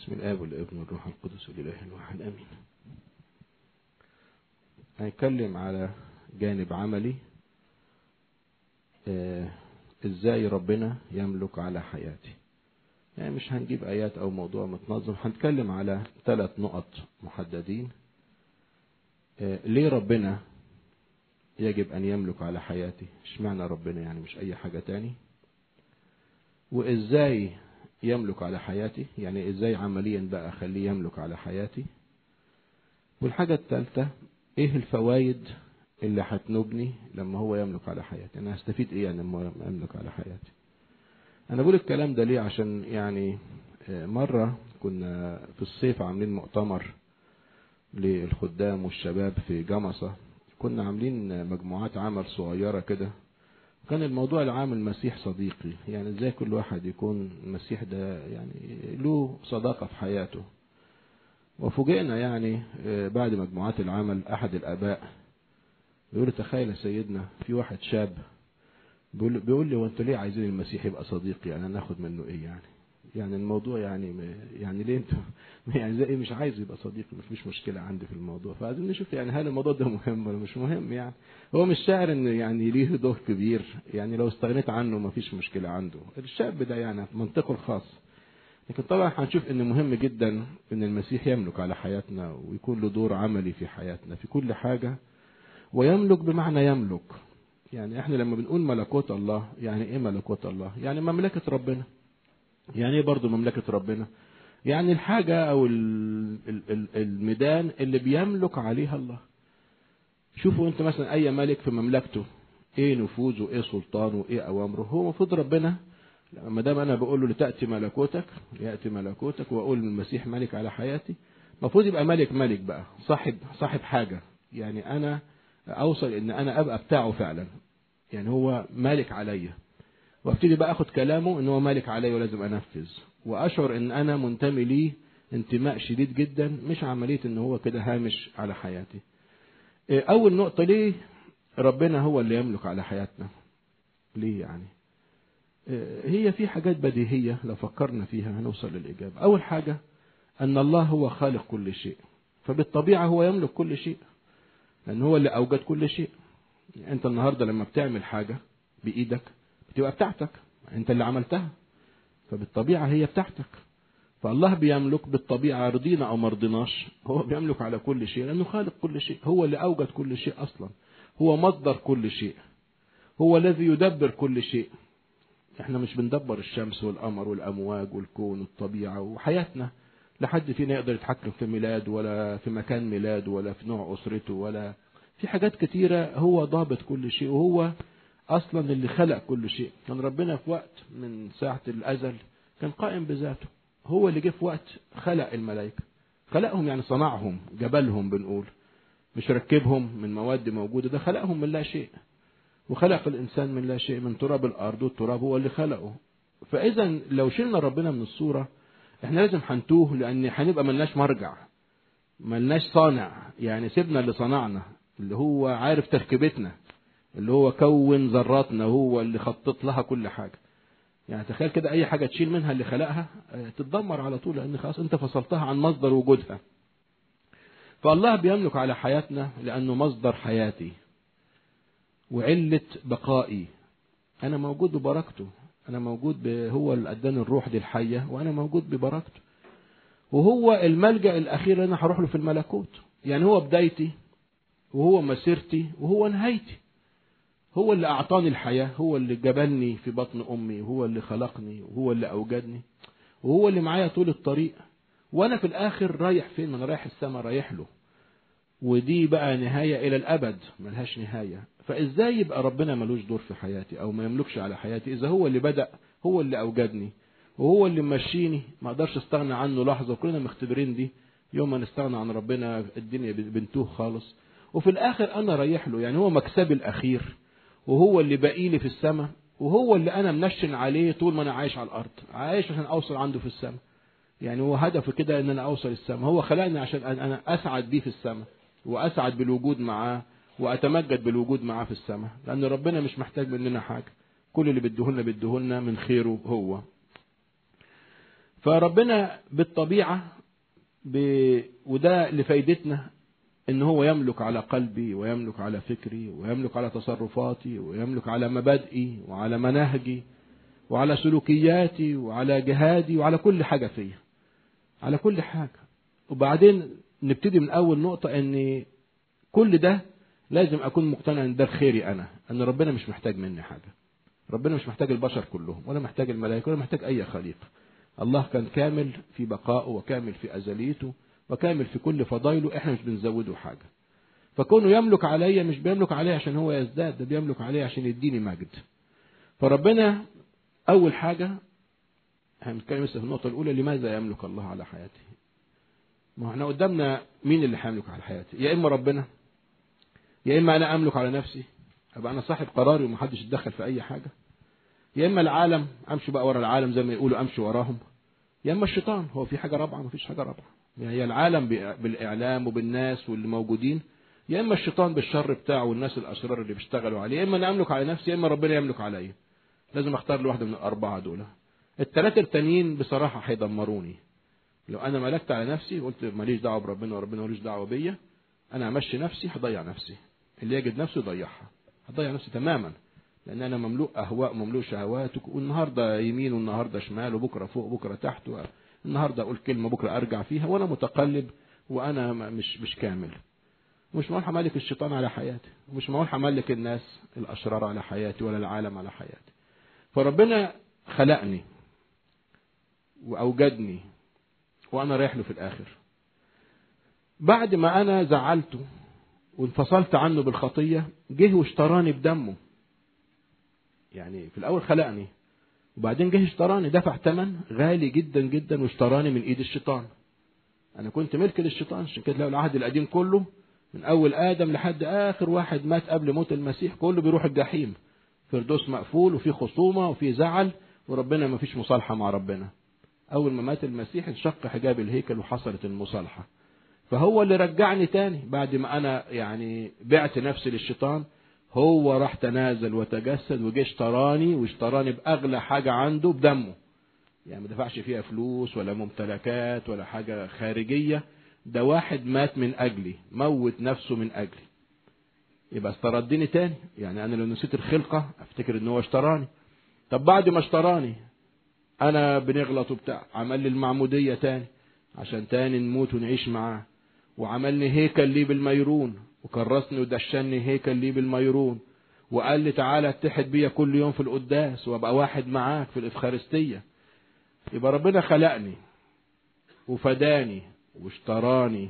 بسم الآب والابن والروح القدس الإله الواحد آمين هنتكلم على جانب عملي آه ازاي ربنا يملك على حياتي يعني مش هنجيب آيات أو موضوع متنظم هنتكلم على ثلاث نقط محددين آه ليه ربنا يجب أن يملك على حياتي اشمعنى ربنا يعني مش أي حاجة تاني وإزاي يملك على حياتي يعني إزاي عمليا بقى أخليه يملك على حياتي والحاجة الثالثة إيه الفوائد اللي هتنبني لما هو يملك على حياتي أنا هستفيد إيه يعني لما يملك على حياتي أنا بقول الكلام ده ليه عشان يعني مرة كنا في الصيف عاملين مؤتمر للخدام والشباب في جمصة كنا عاملين مجموعات عمل صغيرة كده كان الموضوع العام المسيح صديقي يعني ازاي كل واحد يكون المسيح ده يعني له صداقة في حياته وفوجئنا يعني بعد مجموعات العمل احد الاباء بيقول تخيل يا سيدنا في واحد شاب بيقول, بيقول لي وانتوا ليه عايزين المسيح يبقى صديقي يعني ناخد منه ايه يعني يعني الموضوع يعني يعني ليه انتوا يعني زي ايه مش عايز يبقى صديقي مش مش مشكله عندي في الموضوع فعايزين نشوف يعني هل الموضوع ده مهم ولا مش مهم يعني هو مش شاعر ان يعني ليه دور كبير يعني لو استغنيت عنه ما فيش مشكله عنده الشاب ده يعني في منطقه الخاص لكن طبعا هنشوف ان مهم جدا ان المسيح يملك على حياتنا ويكون له دور عملي في حياتنا في كل حاجه ويملك بمعنى يملك يعني احنا لما بنقول ملكوت الله يعني ايه ملكوت الله يعني مملكه ربنا يعني ايه برضه مملكة ربنا يعني الحاجة او الميدان اللي بيملك عليها الله شوفوا انت مثلا اي ملك في مملكته ايه نفوذه ايه سلطانه ايه اوامره هو المفروض ربنا ما دام انا بقول له لتاتي ملكوتك ياتي ملكوتك واقول المسيح ملك على حياتي المفروض يبقى ملك ملك بقى صاحب صاحب حاجه يعني انا اوصل ان انا ابقى بتاعه فعلا يعني هو مالك عليا وابتدي بقى اخد كلامه ان هو مالك عليا ولازم انفذ واشعر ان انا منتمي ليه انتماء شديد جدا مش عمليه ان هو كده هامش على حياتي اول نقطه ليه ربنا هو اللي يملك على حياتنا ليه يعني هي في حاجات بديهيه لو فكرنا فيها هنوصل للاجابه اول حاجه ان الله هو خالق كل شيء فبالطبيعه هو يملك كل شيء لان هو اللي اوجد كل شيء انت النهارده لما بتعمل حاجه بايدك بتبقى بتاعتك انت اللي عملتها فبالطبيعة هي بتاعتك فالله بيملك بالطبيعة رضينا او مرضناش هو بيملك على كل شيء لانه خالق كل شيء هو اللي اوجد كل شيء اصلا هو مصدر كل شيء هو الذي يدبر كل شيء احنا مش بندبر الشمس والقمر والامواج والكون والطبيعة وحياتنا لحد فينا يقدر يتحكم في ميلاد ولا في مكان ميلاد ولا في نوع اسرته ولا في حاجات كتيرة هو ضابط كل شيء وهو اصلا اللي خلق كل شيء كان ربنا في وقت من ساعة الازل كان قائم بذاته هو اللي جه في وقت خلق الملائكة خلقهم يعني صنعهم جبلهم بنقول مش ركبهم من مواد موجودة ده خلقهم من لا شيء وخلق الانسان من لا شيء من تراب الارض والتراب هو اللي خلقه فاذا لو شلنا ربنا من الصورة احنا لازم هنتوه لان هنبقى ملناش مرجع ملناش صانع يعني سيبنا اللي صنعنا اللي هو عارف تركيبتنا اللي هو كون ذراتنا هو اللي خطط لها كل حاجة يعني تخيل كده اي حاجة تشيل منها اللي خلقها تتدمر على طول لان خلاص انت فصلتها عن مصدر وجودها فالله بيملك على حياتنا لانه مصدر حياتي وعلة بقائي انا موجود ببركته انا موجود هو اللي اداني الروح دي الحية وانا موجود ببركته وهو الملجأ الاخير اللي انا هروح له في الملكوت يعني هو بدايتي وهو مسيرتي وهو نهايتي هو اللي أعطاني الحياة هو اللي جبلني في بطن أمي وهو اللي خلقني وهو اللي أوجدني وهو اللي معايا طول الطريق وأنا في الآخر رايح فين من رايح السماء رايح له ودي بقى نهاية إلى الأبد ملهاش نهاية فإزاي يبقى ربنا ملوش دور في حياتي أو ما يملكش على حياتي إذا هو اللي بدأ هو اللي أوجدني وهو اللي ممشيني ما أقدرش استغنى عنه لحظة وكلنا مختبرين دي يوم ما نستغنى عن ربنا الدنيا بنتوه خالص وفي الآخر أنا رايح له يعني هو مكسبي الأخير وهو اللي باقي لي في السماء وهو اللي انا منشن عليه طول ما انا عايش على الارض عايش عشان اوصل عنده في السماء يعني هو هدفه كده ان انا اوصل السماء هو خلقني عشان انا اسعد بيه في السماء واسعد بالوجود معاه واتمجد بالوجود معاه في السماء لان ربنا مش محتاج مننا حاجه كل اللي بيديهولنا بيديهولنا من خيره هو فربنا بالطبيعة ب... وده لفايدتنا ان هو يملك على قلبي ويملك على فكري ويملك على تصرفاتي ويملك على مبادئي وعلى مناهجي وعلى سلوكياتي وعلى جهادي وعلى كل حاجة فيا على كل حاجة وبعدين نبتدي من أول نقطة أن كل ده لازم أكون مقتنع أن ده خيري أنا أن ربنا مش محتاج مني حاجة ربنا مش محتاج البشر كلهم ولا محتاج الملائكة ولا محتاج أي خليقة الله كان كامل في بقائه وكامل في أزليته وكامل في كل فضائله احنا مش بنزوده حاجة فكونه يملك عليا مش بيملك عليا عشان هو يزداد ده بيملك عليا عشان يديني مجد فربنا أول حاجة هنتكلم لسه في النقطة الأولى لماذا يملك الله على حياتي ما احنا قدامنا مين اللي هيملك على حياتي يا إما ربنا يا إما أنا أملك على نفسي أبقى أنا صاحب قراري ومحدش يتدخل في أي حاجة يا إما العالم أمشي بقى ورا العالم زي ما يقولوا أمشي وراهم يا إما الشيطان هو في حاجة رابعة مفيش حاجة رابعة يعني هي العالم بالإعلام وبالناس واللي موجودين يا إما الشيطان بالشر بتاعه والناس الأشرار اللي بيشتغلوا عليه يا إما أنا أملك على نفسي يا إما ربنا يملك عليا لازم أختار لواحدة من الأربعة دول الثلاثة التانيين بصراحة هيدمروني لو أنا ملكت على نفسي قلت ماليش دعوة بربنا وربنا ماليش دعوة بيا أنا همشي نفسي هضيع نفسي اللي يجد نفسه يضيعها هضيع نفسي تماما لأن أنا مملوء أهواء مملوء شهوات والنهاردة يمين والنهاردة شمال وبكرة فوق وبكرة تحت النهاردة أقول كلمة بكرة أرجع فيها وأنا متقلب وأنا مش مش كامل مش معقول هملك الشيطان على حياتي ومش معقول هملك الناس الأشرار على حياتي ولا العالم على حياتي فربنا خلقني وأوجدني وأنا رايح له في الآخر بعد ما أنا زعلته وانفصلت عنه بالخطية جه واشتراني بدمه يعني في الأول خلقني وبعدين جه اشتراني دفع ثمن غالي جدا جدا واشتراني من ايد الشيطان انا كنت ملك للشيطان عشان كده لو العهد القديم كله من اول ادم لحد اخر واحد مات قبل موت المسيح كله بيروح الجحيم فردوس مقفول وفي خصومه وفي زعل وربنا ما فيش مصالحه مع ربنا اول ما مات المسيح انشق حجاب الهيكل وحصلت المصالحه فهو اللي رجعني تاني بعد ما انا يعني بعت نفسي للشيطان هو راح تنازل وتجسد وجه اشتراني واشتراني باغلى حاجه عنده بدمه يعني ما دفعش فيها فلوس ولا ممتلكات ولا حاجه خارجيه ده واحد مات من اجلي موت نفسه من اجلي يبقى استردني تاني يعني انا لو نسيت الخلقه افتكر ان هو اشتراني طب بعد ما اشتراني انا بنغلط وبتاع عمل لي المعموديه تاني عشان تاني نموت ونعيش معاه وعملني هيكل ليه بالميرون وكرسني ودشني هيكل ليه بالميرون وقال لي تعالى اتحد بيا كل يوم في القداس وابقى واحد معاك في الافخارستيه يبقى ربنا خلقني وفداني واشتراني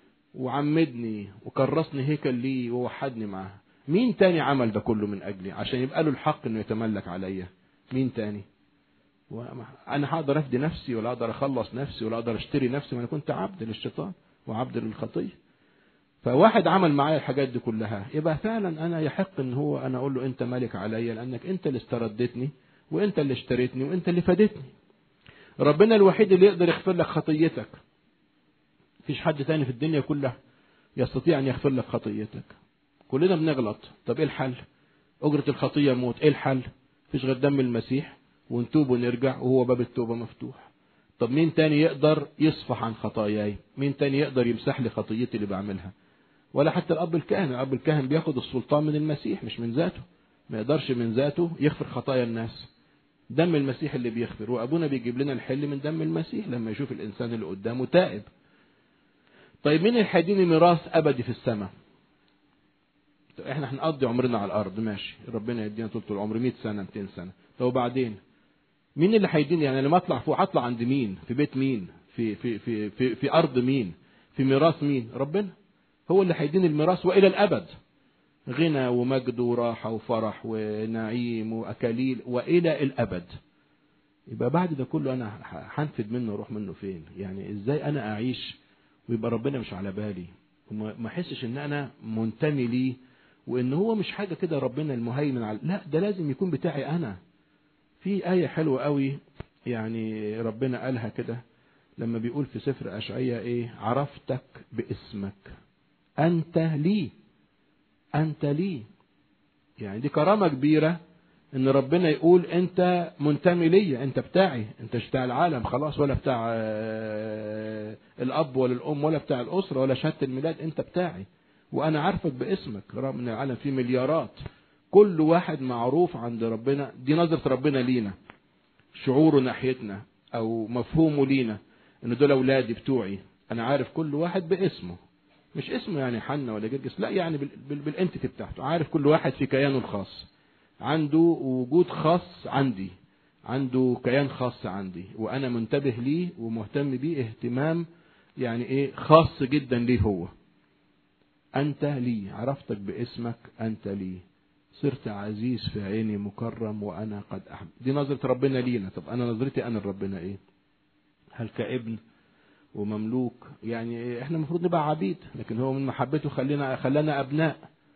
وعمدني وكرسني هيكل ليه ووحدني معاه مين تاني عمل ده كله من اجلي عشان يبقى له الحق انه يتملك عليا مين تاني انا هقدر افدي نفسي ولا اقدر اخلص نفسي ولا اقدر اشتري نفسي ما انا كنت عبد للشيطان وعبد للخطيه فواحد عمل معايا الحاجات دي كلها يبقى فعلا انا يحق ان هو انا اقول له انت مالك عليا لانك انت اللي استردتني وانت اللي اشتريتني وانت اللي فادتني ربنا الوحيد اللي يقدر يغفر لك خطيتك مفيش حد تاني في الدنيا كلها يستطيع ان يغفر لك خطيتك كلنا بنغلط طب ايه الحل اجرة الخطية موت ايه الحل مفيش غير دم المسيح ونتوب ونرجع وهو باب التوبة مفتوح طب مين تاني يقدر يصفح عن خطاياي مين تاني يقدر يمسح لي خطيتي اللي بعملها ولا حتى الاب الكاهن الاب الكاهن بياخد السلطان من المسيح مش من ذاته ما يقدرش من ذاته يغفر خطايا الناس دم المسيح اللي بيغفر وابونا بيجيب لنا الحل من دم المسيح لما يشوف الانسان اللي قدامه تائب طيب مين اللي هيديني ميراث ابدي في السماء احنا هنقضي عمرنا على الارض ماشي ربنا يدينا طول العمر 100 سنه 200 سنه طب وبعدين مين اللي هيديني يعني لما اطلع فوق هطلع عند مين في بيت مين في في في في, في ارض مين في ميراث مين ربنا هو اللي هيديني الميراث والى الابد غنى ومجد وراحه وفرح ونعيم واكاليل والى الابد يبقى بعد ده كله انا هنفد منه اروح منه فين يعني ازاي انا اعيش ويبقى ربنا مش على بالي وما احسش ان انا منتمي ليه وان هو مش حاجه كده ربنا المهيمن على لا ده لازم يكون بتاعي انا في آية حلوة قوي يعني ربنا قالها كده لما بيقول في سفر أشعية إيه عرفتك باسمك أنت لي أنت لي يعني دي كرامة كبيرة ان ربنا يقول انت منتمي ليا انت بتاعي انت مش بتاع العالم خلاص ولا بتاع آه، الاب ولا الام ولا بتاع الاسره ولا شهاده الميلاد انت بتاعي وانا عارفك باسمك رغم ان العالم فيه مليارات كل واحد معروف عند ربنا دي نظره ربنا لينا شعوره ناحيتنا او مفهومه لينا ان دول اولادي بتوعي انا عارف كل واحد باسمه مش اسمه يعني حنا ولا جرجس لا يعني بال- بال- بالانتيتي بتاعته عارف كل واحد في كيانه الخاص عنده وجود خاص عندي عنده كيان خاص عندي وانا منتبه ليه ومهتم بيه اهتمام يعني ايه خاص جدا ليه هو انت لي عرفتك باسمك انت لي صرت عزيز في عيني مكرم وانا قد احب دي نظرة ربنا لينا طب انا نظرتي انا لربنا ايه هل كابن ومملوك يعني احنا المفروض نبقى عبيد لكن هو من محبته خلينا خلانا ابناء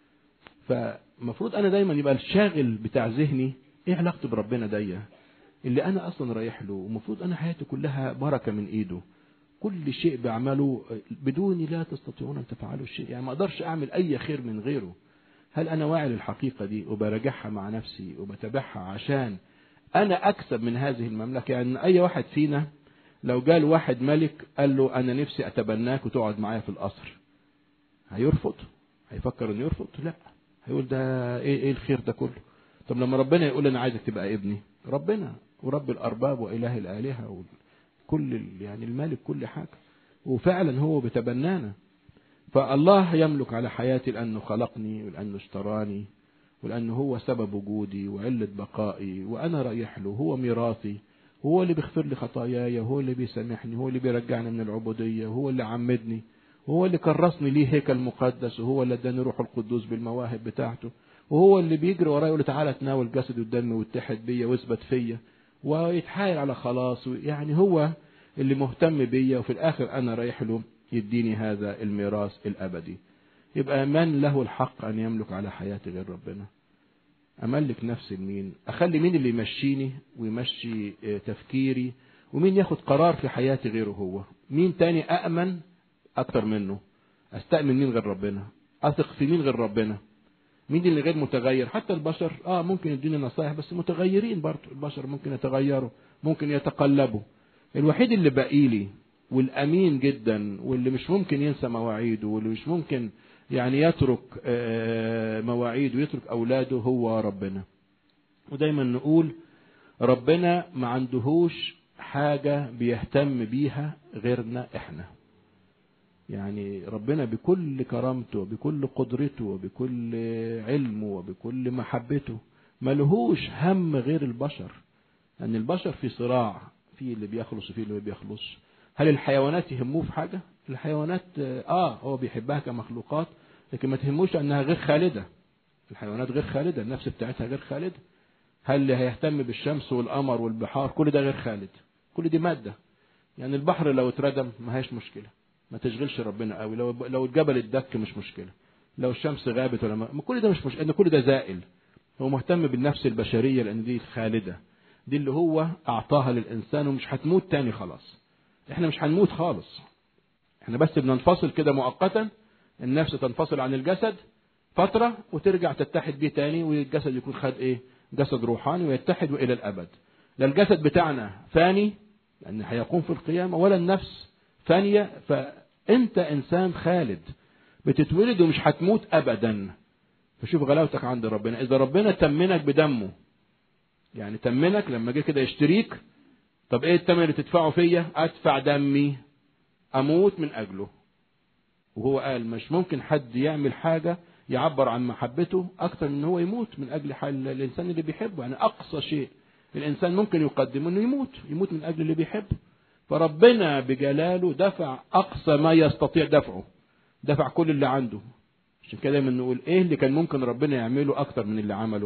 فالمفروض انا دايما يبقى الشاغل بتاع ذهني ايه علاقتي بربنا دي اللي انا اصلا رايح له ومفروض انا حياتي كلها بركه من ايده كل شيء بعمله بدوني لا تستطيعون ان تفعلوا شيء يعني ما اقدرش اعمل اي خير من غيره هل انا واعي للحقيقه دي وبراجعها مع نفسي وبتابعها عشان انا اكسب من هذه المملكه يعني اي واحد فينا لو جال واحد ملك قال له انا نفسي اتبناك وتقعد معايا في القصر هيرفض هيفكر انه يرفض لا هيقول ده ايه ايه الخير ده كله طب لما ربنا يقول انا عايزك تبقى ابني ربنا ورب الارباب واله الالهه وكل ال- يعني المالك كل حاجه وفعلا هو بيتبنانا فالله يملك على حياتي لانه خلقني ولانه اشتراني ولانه هو سبب وجودي وعله بقائي وانا رايح له هو ميراثي هو اللي بيغفر لي خطاياي هو اللي بيسامحني هو اللي بيرجعني من العبوديه هو اللي عمدني وهو اللي كرسني ليه هيكل مقدس وهو اللي اداني روح القدوس بالمواهب بتاعته وهو اللي بيجري ورايا يقول لي تعالى تناول جسدي ودمي واتحد بيا واثبت فيا ويتحايل على خلاص يعني هو اللي مهتم بيا وفي الاخر انا رايح له يديني هذا الميراث الابدي يبقى من له الحق ان يملك على حياتي غير ربنا املك نفسي لمين اخلي مين اللي يمشيني ويمشي آه، تفكيري ومين ياخد قرار في حياتي غيره هو مين تاني أأمن أكتر منه أستأمن مين غير ربنا أثق في مين غير ربنا مين اللي غير متغير حتى البشر اه ممكن يديني نصايح بس متغيرين برضه البشر ممكن يتغيروا ممكن يتقلبوا الوحيد اللي باقي لي والامين جدا واللي مش ممكن ينسى مواعيده واللي مش ممكن يعني يترك آه، مواعيده ويترك اولاده هو ربنا ودايما نقول ربنا ما عندهوش حاجة بيهتم بيها غيرنا احنا يعني ربنا بكل كرامته وبكل قدرته وبكل علمه وبكل محبته ملهوش هم غير البشر أن البشر في صراع في اللي بيخلص وفي اللي ما بيخلصش هل الحيوانات يهموه في حاجة الحيوانات آه هو بيحبها كمخلوقات لكن ما تهموش أنها غير خالدة الحيوانات غير خالدة النفس بتاعتها غير خالدة هل اللي هيهتم بالشمس والقمر والبحار كل ده غير خالد كل دي مادة يعني البحر لو اتردم ما هيش مشكلة ما تشغلش ربنا قوي لو لو الجبل اتدك مش مشكلة لو الشمس غابت ولا ما كل ده مش مشكلة ان كل ده زائل هو مهتم بالنفس البشرية لان دي خالدة دي اللي هو اعطاها للانسان ومش هتموت تاني خلاص احنا مش هنموت خالص احنا بس بننفصل كده مؤقتا النفس تنفصل عن الجسد فترة وترجع تتحد بيه تاني والجسد يكون خد ايه جسد روحاني ويتحد والى الابد لا الجسد بتاعنا فاني لان هيقوم في القيامة ولا النفس فانية فانت انسان خالد بتتولد ومش هتموت ابدا فشوف غلاوتك عند ربنا اذا ربنا تمنك بدمه يعني تمنك لما جه كده يشتريك طب ايه الثمن اللي تدفعه فيا ادفع دمي اموت من اجله وهو قال مش ممكن حد يعمل حاجة يعبر عن محبته اكتر من هو يموت من اجل حال الانسان اللي بيحبه يعني اقصى شيء الانسان ممكن يقدمه انه يموت يموت من اجل اللي بيحبه فربنا بجلاله دفع اقصى ما يستطيع دفعه دفع كل اللي عنده عشان كده دايما نقول ايه اللي كان ممكن ربنا يعمله اكتر من اللي عمله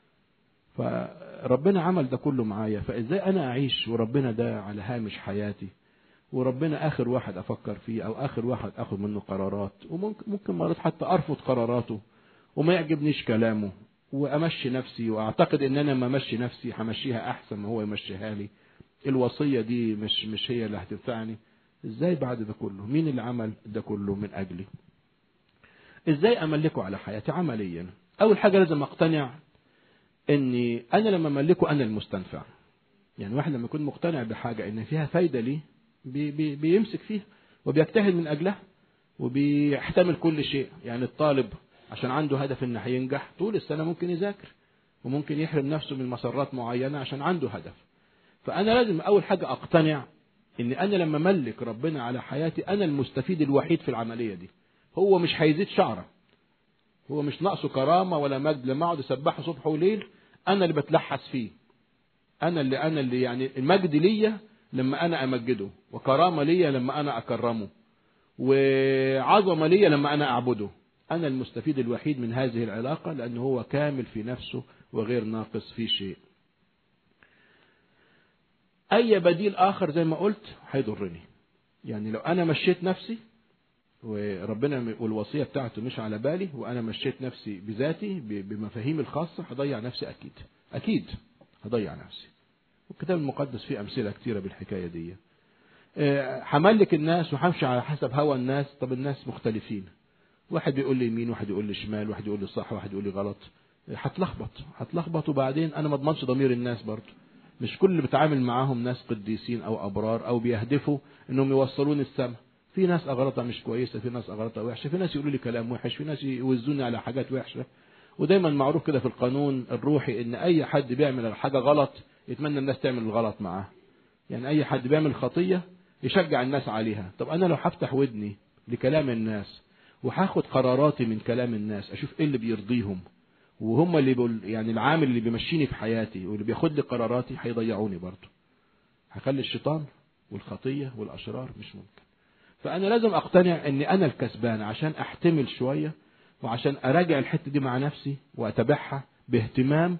فربنا عمل ده كله معايا فازاي انا اعيش وربنا ده على هامش حياتي وربنا اخر واحد افكر فيه او اخر واحد اخد منه قرارات وممكن ممكن مرات حتى ارفض قراراته وما يعجبنيش كلامه وامشي نفسي واعتقد ان انا ما امشي نفسي همشيها احسن ما هو يمشيها لي الوصيه دي مش مش هي اللي هتنفعني ازاي بعد ده كله مين اللي عمل ده كله من اجلي ازاي املكه على حياتي عمليا اول حاجه لازم اقتنع اني انا لما املكه انا المستنفع يعني واحد لما يكون مقتنع بحاجه ان فيها فايده ليه بي بي بيمسك فيها وبيجتهد من اجلها وبيحتمل كل شيء يعني الطالب عشان عنده هدف انه هينجح طول السنه ممكن يذاكر وممكن يحرم نفسه من مسارات معينه عشان عنده هدف فانا لازم اول حاجه اقتنع ان انا لما املك ربنا على حياتي انا المستفيد الوحيد في العمليه دي هو مش هيزيد شعره هو مش ناقصه كرامه ولا مجد لما اقعد اسبحه صبح وليل انا اللي بتلحس فيه انا اللي انا اللي يعني المجد ليا لما انا امجده وكرامه ليا لما انا اكرمه وعظمه ليا لما انا اعبده انا المستفيد الوحيد من هذه العلاقه لانه هو كامل في نفسه وغير ناقص في شيء اي بديل اخر زي ما قلت هيضرني يعني لو انا مشيت نفسي وربنا والوصيه بتاعته مش على بالي وانا مشيت نفسي بذاتي بمفاهيمي الخاصه هضيع نفسي اكيد اكيد هضيع نفسي والكتاب المقدس فيه امثله كتيره بالحكايه دي هملك الناس وهمشي على حسب هوى الناس طب الناس مختلفين واحد بيقول لي يمين واحد يقول لي شمال واحد يقول لي صح واحد يقول لي غلط هتلخبط هتلخبط وبعدين انا ما اضمنش ضمير الناس برضه مش كل اللي بتعامل معاهم ناس قديسين او ابرار او بيهدفوا انهم يوصلوني السماء في ناس اغراضها مش كويسه في ناس اغراضها وحشه في ناس يقولوا لي كلام وحش في ناس يوزوني على حاجات وحشه ودايما معروف كده في القانون الروحي ان اي حد بيعمل حاجه غلط يتمنى الناس تعمل الغلط معاه يعني اي حد بيعمل خطيه يشجع الناس عليها طب انا لو هفتح ودني لكلام الناس وهاخد قراراتي من كلام الناس اشوف ايه اللي بيرضيهم وهم اللي بيقول يعني العامل اللي بيمشيني في حياتي واللي بياخد لي قراراتي هيضيعوني برضه هخلي الشيطان والخطيه والاشرار مش ممكن فانا لازم اقتنع ان انا الكسبان عشان احتمل شويه وعشان اراجع الحته دي مع نفسي واتابعها باهتمام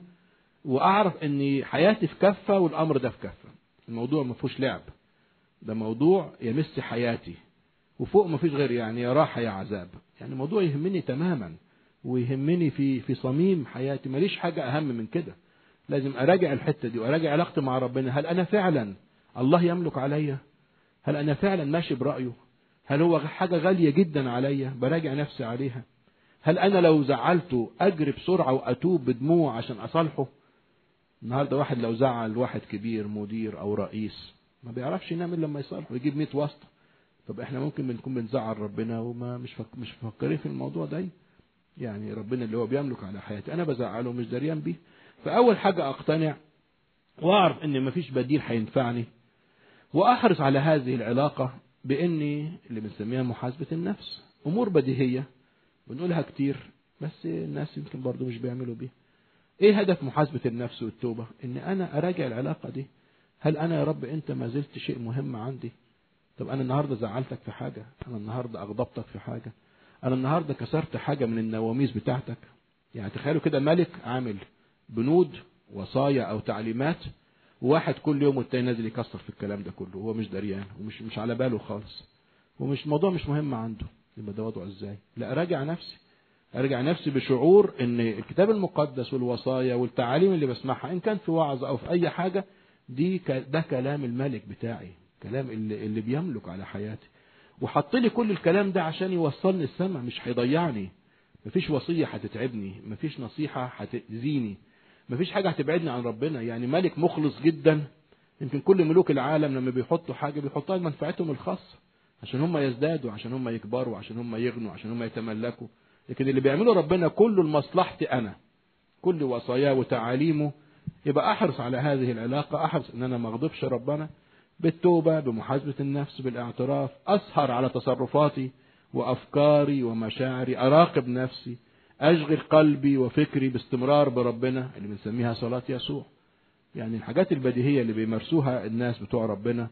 واعرف ان حياتي في كفه والامر ده في كفه الموضوع ما فيهوش لعب ده موضوع يمس حياتي وفوق ما فيش غير يعني يا راحه يا عذاب يعني موضوع يهمني تماما ويهمني في في صميم حياتي ماليش حاجه اهم من كده لازم اراجع الحته دي واراجع علاقتي مع ربنا هل انا فعلا الله يملك عليا هل انا فعلا ماشي برايه هل هو حاجه غاليه جدا عليا براجع نفسي عليها هل انا لو زعلته اجري بسرعه واتوب بدموع عشان اصالحه النهارده واحد لو زعل واحد كبير مدير او رئيس ما بيعرفش ينام الا لما يصالحه ويجيب 100 واسطه طب احنا ممكن بنكون بنزعل ربنا وما مش فك مش مفكرين في الموضوع ده يعني ربنا اللي هو بيملك على حياتي انا بزعله مش دريان بيه فاول حاجه اقتنع واعرف ان مفيش بديل هينفعني واحرص على هذه العلاقه باني اللي بنسميها محاسبه النفس امور بديهيه بنقولها كتير بس الناس يمكن برضو مش بيعملوا بيها ايه هدف محاسبه النفس والتوبه ان انا اراجع العلاقه دي هل انا يا رب انت ما زلت شيء مهم عندي طب انا النهارده زعلتك في حاجه انا النهارده اغضبتك في حاجه انا النهارده كسرت حاجه من النواميس بتاعتك يعني تخيلوا كده ملك عامل بنود وصايا او تعليمات وواحد كل يوم والتاني نازل يكسر في الكلام ده كله وهو مش دريان ومش مش على باله خالص ومش الموضوع مش مهم عنده يبقى ده وضعه ازاي لا اراجع نفسي ارجع نفسي بشعور ان الكتاب المقدس والوصايا والتعاليم اللي بسمعها ان كان في وعظ او في اي حاجه دي ده كلام الملك بتاعي كلام اللي, اللي بيملك على حياتي وحط لي كل الكلام ده عشان يوصلني السماء مش هيضيعني مفيش وصيه هتتعبني مفيش نصيحه هتاذيني مفيش حاجه هتبعدني عن ربنا يعني ملك مخلص جدا يمكن كل ملوك العالم لما بيحطوا حاجه بيحطوها لمنفعتهم الخاصه عشان هم يزدادوا عشان هم يكبروا عشان هم يغنوا عشان هم يتملكوا لكن اللي بيعمله ربنا كله لمصلحتي انا كل وصاياه وتعاليمه يبقى احرص على هذه العلاقه احرص ان انا ما اغضبش ربنا بالتوبه بمحاسبه النفس بالاعتراف اسهر على تصرفاتي وافكاري ومشاعري اراقب نفسي اشغل قلبي وفكري باستمرار بربنا اللي بنسميها صلاه يسوع يعني الحاجات البديهيه اللي بيمارسوها الناس بتوع ربنا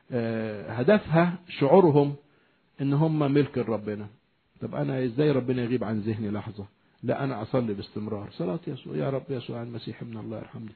هدفها شعورهم ان هم ملك ربنا طب انا ازاي ربنا يغيب عن ذهني لحظه لا انا اصلي باستمرار صلاه يسوع يا رب يسوع المسيح ابن الله يرحمني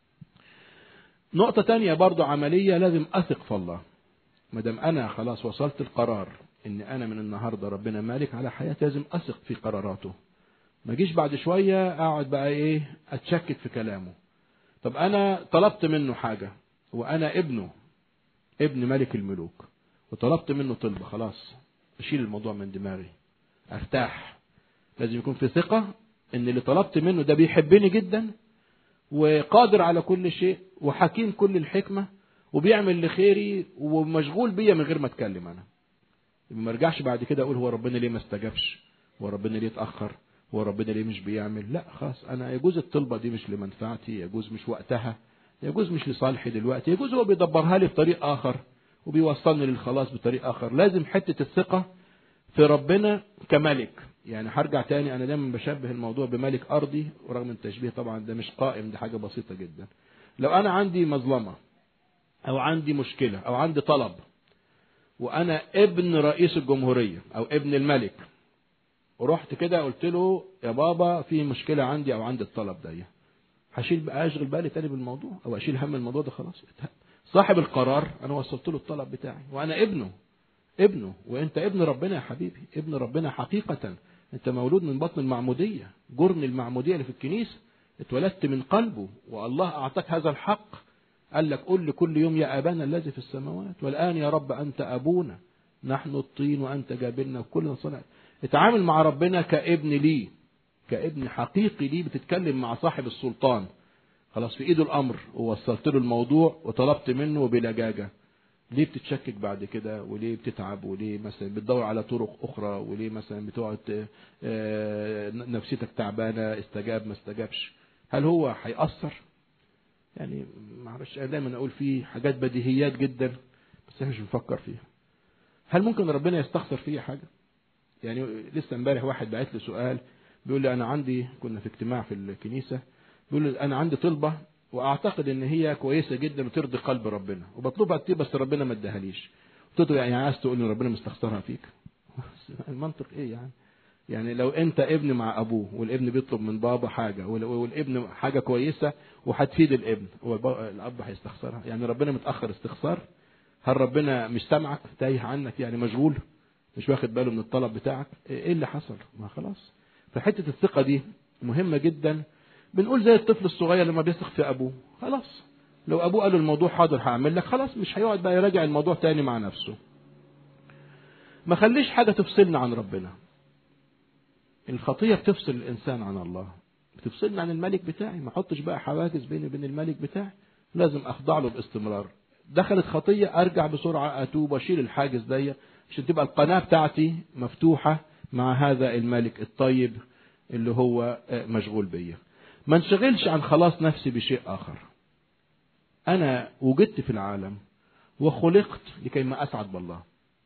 نقطه تانية برضو عمليه لازم اثق في الله ما دام انا خلاص وصلت القرار ان انا من النهارده ربنا مالك على حياتي لازم اثق في قراراته ما اجيش بعد شويه اقعد بقى ايه اتشكك في كلامه طب انا طلبت منه حاجه وانا ابنه ابن ملك الملوك وطلبت منه طلب خلاص اشيل الموضوع من دماغي ارتاح لازم يكون في ثقة ان اللي طلبت منه ده بيحبني جدا وقادر على كل شيء وحكيم كل الحكمة وبيعمل لخيري ومشغول بيا من غير ما اتكلم انا ما ارجعش بعد كده اقول هو ربنا ليه ما استجابش هو ربنا ليه اتاخر هو ربنا ليه مش بيعمل لا خلاص انا يجوز الطلبه دي مش لمنفعتي يجوز مش وقتها يجوز مش لصالحي دلوقتي يجوز هو بيدبرها لي بطريق اخر وبيوصلني للخلاص بطريق اخر لازم حته الثقه في ربنا كملك يعني هرجع تاني انا دايما بشبه الموضوع بملك ارضي ورغم التشبيه طبعا ده مش قائم ده حاجه بسيطه جدا لو انا عندي مظلمه او عندي مشكله او عندي طلب وانا ابن رئيس الجمهوريه او ابن الملك ورحت كده قلت له يا بابا في مشكله عندي او عندي الطلب ده هشيل بقى اشغل بالي تاني بالموضوع او اشيل هم الموضوع ده خلاص صاحب القرار انا وصلت له الطلب بتاعي وانا ابنه ابنه وانت ابن ربنا يا حبيبي ابن ربنا حقيقة انت مولود من بطن المعمودية جرن المعمودية اللي في الكنيسة اتولدت من قلبه والله اعطاك هذا الحق قال لك قل لكل يوم يا ابانا الذي في السماوات والان يا رب انت ابونا نحن الطين وانت جابلنا وكلنا صنع اتعامل مع ربنا كابن ليه كابن حقيقي ليه بتتكلم مع صاحب السلطان خلاص في ايده الامر ووصلت له الموضوع وطلبت منه بلجاجه ليه بتتشكك بعد كده وليه بتتعب وليه مثلا بتدور على طرق اخرى وليه مثلا بتقعد نفسيتك تعبانه استجاب ما استجابش هل هو هيأثر يعني معلش انا دايما اقول في حاجات بديهيات جدا بس احنا مش بنفكر فيها هل ممكن ربنا يستخسر فيا حاجه يعني لسه امبارح واحد بعت لي سؤال بيقول لي انا عندي كنا في اجتماع في الكنيسه بيقول لي انا عندي طلبه واعتقد ان هي كويسه جدا وترضي قلب ربنا وبطلبها كتير بس ربنا ما اداهاليش قلت له يعني عايز تقول ان ربنا مستخسرها فيك المنطق ايه يعني يعني لو انت ابن مع ابوه والابن بيطلب من بابا حاجه والابن حاجه كويسه وهتفيد الابن الاب هيستخسرها يعني ربنا متاخر استخسار هل ربنا مش سامعك تايه عنك يعني مشغول مش واخد باله من الطلب بتاعك ايه اللي حصل ما خلاص فحته الثقه دي مهمه جدا بنقول زي الطفل الصغير لما بيثق في ابوه خلاص لو ابوه قال له الموضوع حاضر هعمل لك خلاص مش هيقعد بقى يراجع الموضوع تاني مع نفسه ما خليش حاجه تفصلنا عن ربنا الخطيه بتفصل الانسان عن الله بتفصلنا عن الملك بتاعي ما احطش بقى حواجز بيني وبين الملك بتاعي لازم اخضع له باستمرار دخلت خطيه ارجع بسرعه اتوب واشيل الحاجز دي عشان تبقى القناه بتاعتي مفتوحه مع هذا الملك الطيب اللي هو مشغول بيا ما انشغلش عن خلاص نفسي بشيء آخر أنا وجدت في العالم وخلقت لكي ما أسعد بالله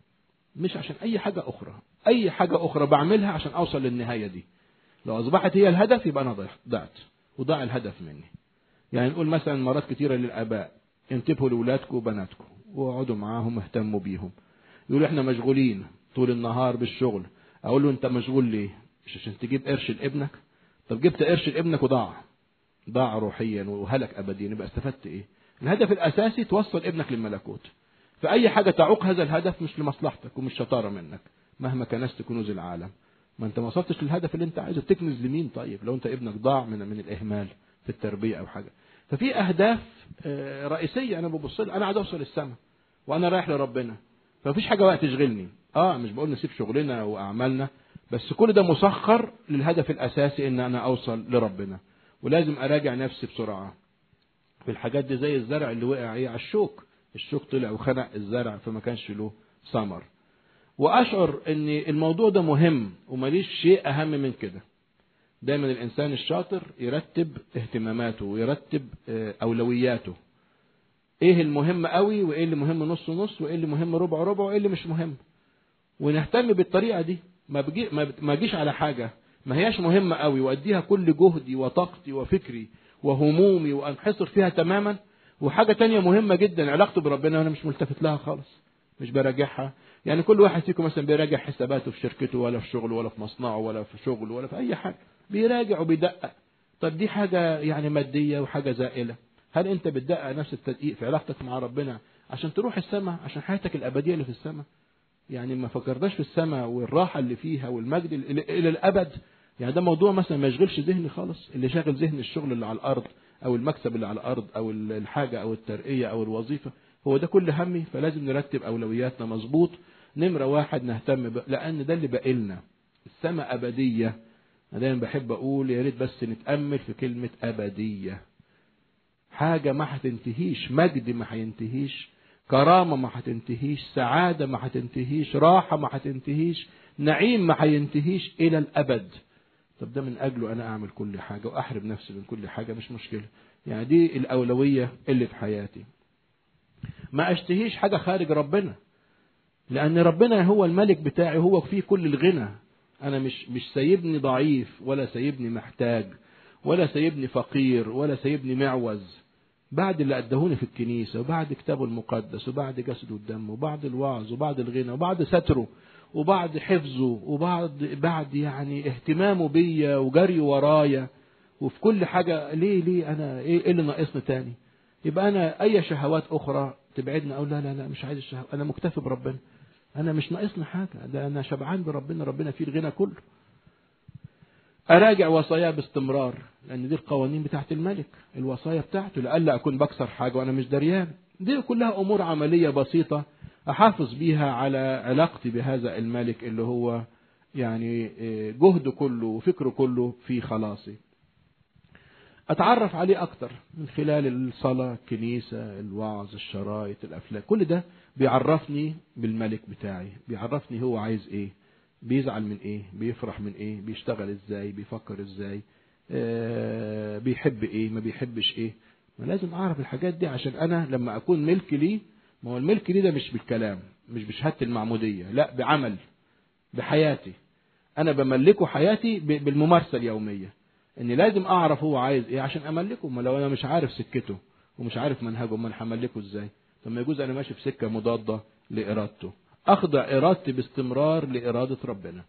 مش عشان أي حاجة أخرى أي حاجة أخرى بعملها عشان أوصل للنهاية دي لو أصبحت هي الهدف يبقى أنا ضعت وضاع الهدف مني يعني نقول مثلا مرات كتيرة للآباء انتبهوا لأولادكم وبناتكم واقعدوا معاهم اهتموا بيهم يقولوا احنا مشغولين طول النهار بالشغل اقول له انت مشغول ليه مش عشان تجيب قرش لابنك طب جبت قرش لابنك وضاع ضاع روحيا وهلك ابديا يبقى استفدت ايه الهدف الاساسي توصل ابنك للملكوت فاي حاجه تعوق هذا الهدف مش لمصلحتك ومش شطاره منك مهما كنست كنوز العالم ما انت ما وصلتش للهدف اللي انت عايزه تكنز لمين طيب لو انت ابنك ضاع من من الاهمال في التربيه او حاجه ففي اهداف رئيسيه انا ببص انا عايز اوصل السماء وانا رايح لربنا فمفيش حاجه بقى تشغلني اه مش بقول نسيب شغلنا واعمالنا بس كل ده مسخر للهدف الاساسي ان انا اوصل لربنا ولازم اراجع نفسي بسرعه في الحاجات دي زي الزرع اللي وقع ايه على الشوك الشوك طلع وخنق الزرع فما كانش له ثمر واشعر ان الموضوع ده مهم وماليش شيء اهم من كده دايما الانسان الشاطر يرتب اهتماماته ويرتب اولوياته ايه المهم قوي وايه اللي مهم نص نص وايه اللي مهم ربع ربع وايه اللي مش مهم ونهتم بالطريقه دي ما بجي ما اجيش على حاجه ما هياش مهمه قوي واديها كل جهدي وطاقتي وفكري وهمومي وانحصر فيها تماما وحاجه تانية مهمه جدا علاقته بربنا وانا مش ملتفت لها خالص مش براجعها يعني كل واحد فيكم مثلا بيراجع حساباته في شركته ولا في شغله ولا في مصنعه ولا في شغله ولا في اي حاجه بيراجع وبيدقق طب دي حاجه يعني ماديه وحاجه زائله هل انت بتدقق نفس التدقيق في علاقتك مع ربنا عشان تروح السماء عشان حياتك الابديه اللي في السماء يعني ما فكرناش في السماء والراحه اللي فيها والمجد الى الابد يعني ده موضوع مثلا ما يشغلش ذهني خالص اللي شاغل ذهني الشغل اللي على الارض او المكسب اللي على الارض او الحاجه او الترقيه او الوظيفه هو ده كل همي فلازم نرتب اولوياتنا مظبوط نمره واحد نهتم ب... لان ده اللي باقي لنا السماء ابديه انا دايما بحب اقول يا ريت بس نتامل في كلمه ابديه حاجة ما هتنتهيش مجد ما هينتهيش كرامة ما هتنتهيش سعادة ما هتنتهيش راحة ما هتنتهيش نعيم ما هينتهيش إلى الأبد طب ده من أجله أنا أعمل كل حاجة وأحرم نفسي من كل حاجة مش مشكلة يعني دي الأولوية اللي في حياتي ما أشتهيش حاجة خارج ربنا لأن ربنا هو الملك بتاعي هو فيه كل الغنى أنا مش مش سايبني ضعيف ولا سايبني محتاج ولا سايبني فقير ولا سايبني معوز بعد اللي أدهوني في الكنيسة وبعد كتابه المقدس وبعد جسده الدم وبعد الوعظ وبعد الغنى وبعد ستره وبعد حفظه وبعد بعد يعني اهتمامه بيا وجري ورايا وفي كل حاجة ليه ليه أنا إيه اللي ناقصني تاني يبقى أنا أي شهوات أخرى تبعدني أقول لا لا لا مش عايز الشهوات أنا مكتفي بربنا أنا مش ناقصني حاجة ده أنا شبعان بربنا ربنا فيه الغنى كله أراجع وصاياه باستمرار لأن دي القوانين بتاعت الملك الوصايا بتاعته لألا أكون بكسر حاجة وأنا مش دريان دي كلها أمور عملية بسيطة أحافظ بيها على علاقتي بهذا الملك اللي هو يعني جهده كله وفكره كله في خلاصي أتعرف عليه أكتر من خلال الصلاة الكنيسة الوعظ الشرايط الأفلام كل ده بيعرفني بالملك بتاعي بيعرفني هو عايز إيه بيزعل من إيه بيفرح من إيه بيشتغل إزاي بيفكر إزاي آه بيحب إيه ما بيحبش إيه ما لازم أعرف الحاجات دي عشان أنا لما أكون ملك ليه ما هو الملك ليه ده مش بالكلام مش بشهادة المعمودية لا بعمل بحياتي أنا بملكه حياتي بالممارسة اليومية اني لازم اعرف هو عايز ايه عشان املكه ما لو انا مش عارف سكته ومش عارف منهجه ما انا هملكه ازاي طب ما يجوز انا ماشي في سكه مضاده لارادته اخضع ارادتي باستمرار لاراده ربنا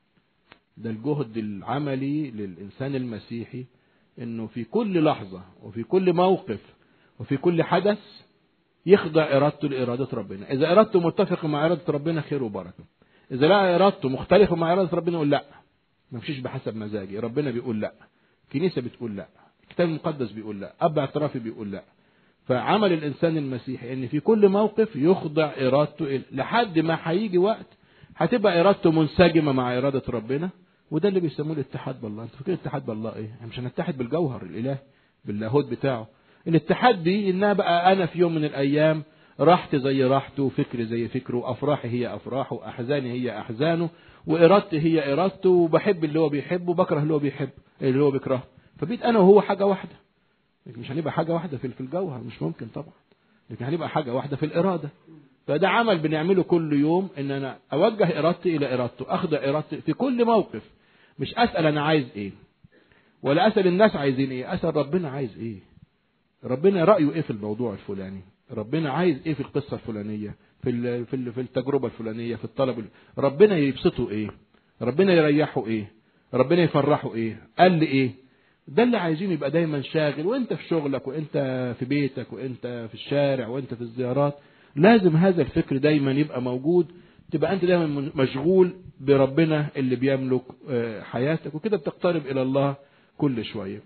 ده الجهد العملي للانسان المسيحي انه في كل لحظه وفي كل موقف وفي كل حدث يخضع ارادته لاراده ربنا اذا ارادته متفقه مع اراده ربنا خير وبركه اذا لا ارادته مختلفه مع اراده ربنا يقول لا ما مشيش بحسب مزاجي ربنا بيقول لا الكنيسة بتقول لا الكتاب المقدس بيقول لا أب اعترافي بيقول لا فعمل الإنسان المسيحي إن في كل موقف يخضع إرادته لحد ما هيجي وقت هتبقى إرادته منسجمة مع إرادة ربنا وده اللي بيسموه الاتحاد بالله أنت فاكر الاتحاد بالله إيه؟ مش هنتحد بالجوهر الإله باللاهوت بتاعه الاتحاد دي إنها بقى أنا في يوم من الأيام راحتي زي راحته وفكري زي فكره وأفراحي هي أفراحه وأحزاني هي أحزانه وإرادتي هي إرادته وبحب اللي هو بيحبه وبكره اللي هو بيحبه اللي هو بيكرهه فبقيت أنا وهو حاجة واحدة لكن مش هنبقى حاجة واحدة في الجوهر مش ممكن طبعا لكن هنبقى حاجة واحدة في الإرادة فده عمل بنعمله كل يوم إن أنا أوجه إرادتي إلى إرادته أخضع إرادتي في كل موقف مش أسأل أنا عايز إيه ولا أسأل الناس عايزين إيه أسأل ربنا عايز إيه ربنا رأيه إيه في الموضوع الفلاني ربنا عايز إيه في القصة الفلانية في في في التجربة الفلانية في الطلب ربنا يبسطه إيه ربنا يريحه إيه ربنا يفرحه إيه قال لي إيه ده اللي عايزين يبقى دايما شاغل وانت في شغلك وانت في بيتك وانت في الشارع وانت في الزيارات لازم هذا الفكر دايما يبقى موجود تبقى انت دايما مشغول بربنا اللي بيملك حياتك وكده بتقترب الى الله كل شوية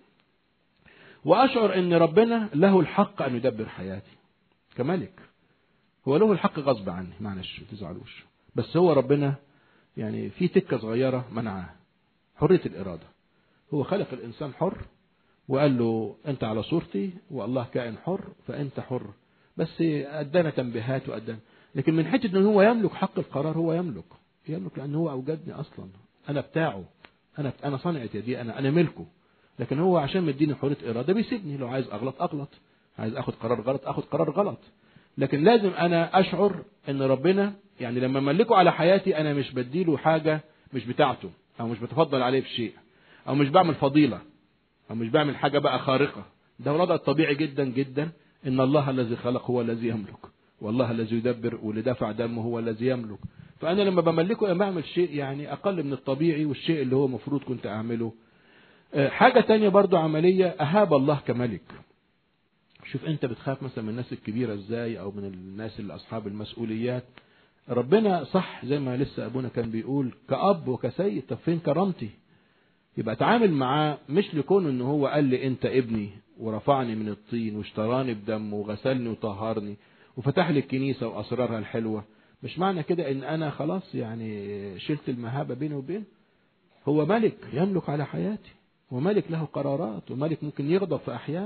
واشعر ان ربنا له الحق ان يدبر حياتي كملك هو له الحق غصب عني معلش ما تزعلوش بس هو ربنا يعني في تكه صغيره منعاه حريه الاراده هو خلق الانسان حر وقال له انت على صورتي والله كائن حر فانت حر بس ادانا تنبيهات وادانا لكن من حته ان هو يملك حق القرار هو يملك يملك لان هو اوجدني اصلا انا بتاعه انا انا صنعت يدي انا انا ملكه لكن هو عشان مديني حريه اراده بيسيبني لو عايز اغلط اغلط عايز اخد قرار غلط اخد قرار غلط لكن لازم انا اشعر ان ربنا يعني لما املكه على حياتي انا مش بديله حاجه مش بتاعته او مش بتفضل عليه بشيء او مش بعمل فضيله او مش بعمل حاجه بقى خارقه ده الوضع الطبيعي جدا جدا ان الله الذي خلق هو الذي يملك والله الذي يدبر واللي دفع دمه هو الذي يملك فانا لما بملكه انا بعمل شيء يعني اقل من الطبيعي والشيء اللي هو المفروض كنت اعمله حاجه تانية برضو عمليه اهاب الله كملك شوف انت بتخاف مثلا من الناس الكبيره ازاي او من الناس اللي اصحاب المسؤوليات ربنا صح زي ما لسه ابونا كان بيقول كاب وكسيد طب فين كرامتي يبقى اتعامل معاه مش لكون ان هو قال لي انت ابني ورفعني من الطين واشتراني بدمه وغسلني وطهرني وفتح لي الكنيسه واسرارها الحلوه مش معنى كده ان انا خلاص يعني شلت المهابه بيني وبين هو ملك يملك على حياتي وملك له قرارات وملك ممكن يغضب في احيان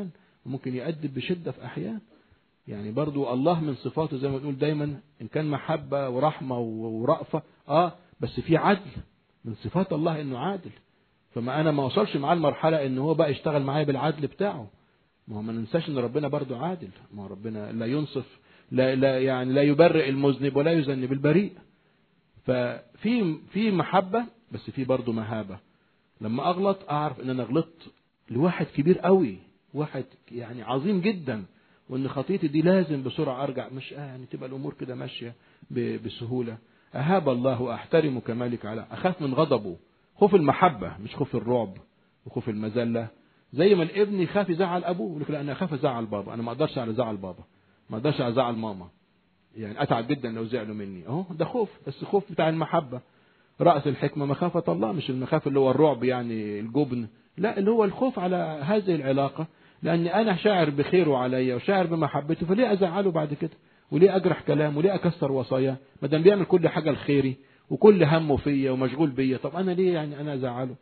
وممكن يأدب بشدة في أحيان يعني برضو الله من صفاته زي ما بنقول دايما إن كان محبة ورحمة ورأفة آه بس في عدل من صفات الله إنه عادل فما أنا ما وصلش معاه المرحلة إن هو بقى يشتغل معايا بالعدل بتاعه ما هو ما ننساش إن ربنا برضو عادل ما هو ربنا لا ينصف لا, لا يعني لا يبرئ المذنب ولا يذنب البريء ففي في محبة بس في برضو مهابة لما أغلط أعرف إن أنا غلطت لواحد كبير قوي واحد يعني عظيم جدا وان خطيتي دي لازم بسرعة ارجع مش آه يعني تبقى الامور كده ماشية بسهولة اهاب الله احترم كمالك على اخاف من غضبه خوف المحبة مش خوف الرعب وخوف المذلة زي ما الابن يخاف يزعل ابوه يقول لك لا انا اخاف ازعل بابا انا ما اقدرش على زعل بابا ما اقدرش على زعل ماما يعني اتعب جدا لو زعلوا مني اهو ده خوف بس خوف بتاع المحبة رأس الحكمة مخافة الله مش المخافة اللي هو الرعب يعني الجبن لا اللي هو الخوف على هذه العلاقة لأني أنا شاعر بخيره عليا وشاعر بمحبته فليه أزعله بعد كده وليه أجرح كلامه وليه أكسر وصاياه ما دام بيعمل كل حاجة الخيري وكل همه فيا ومشغول بيا طب أنا ليه يعني أنا أزعله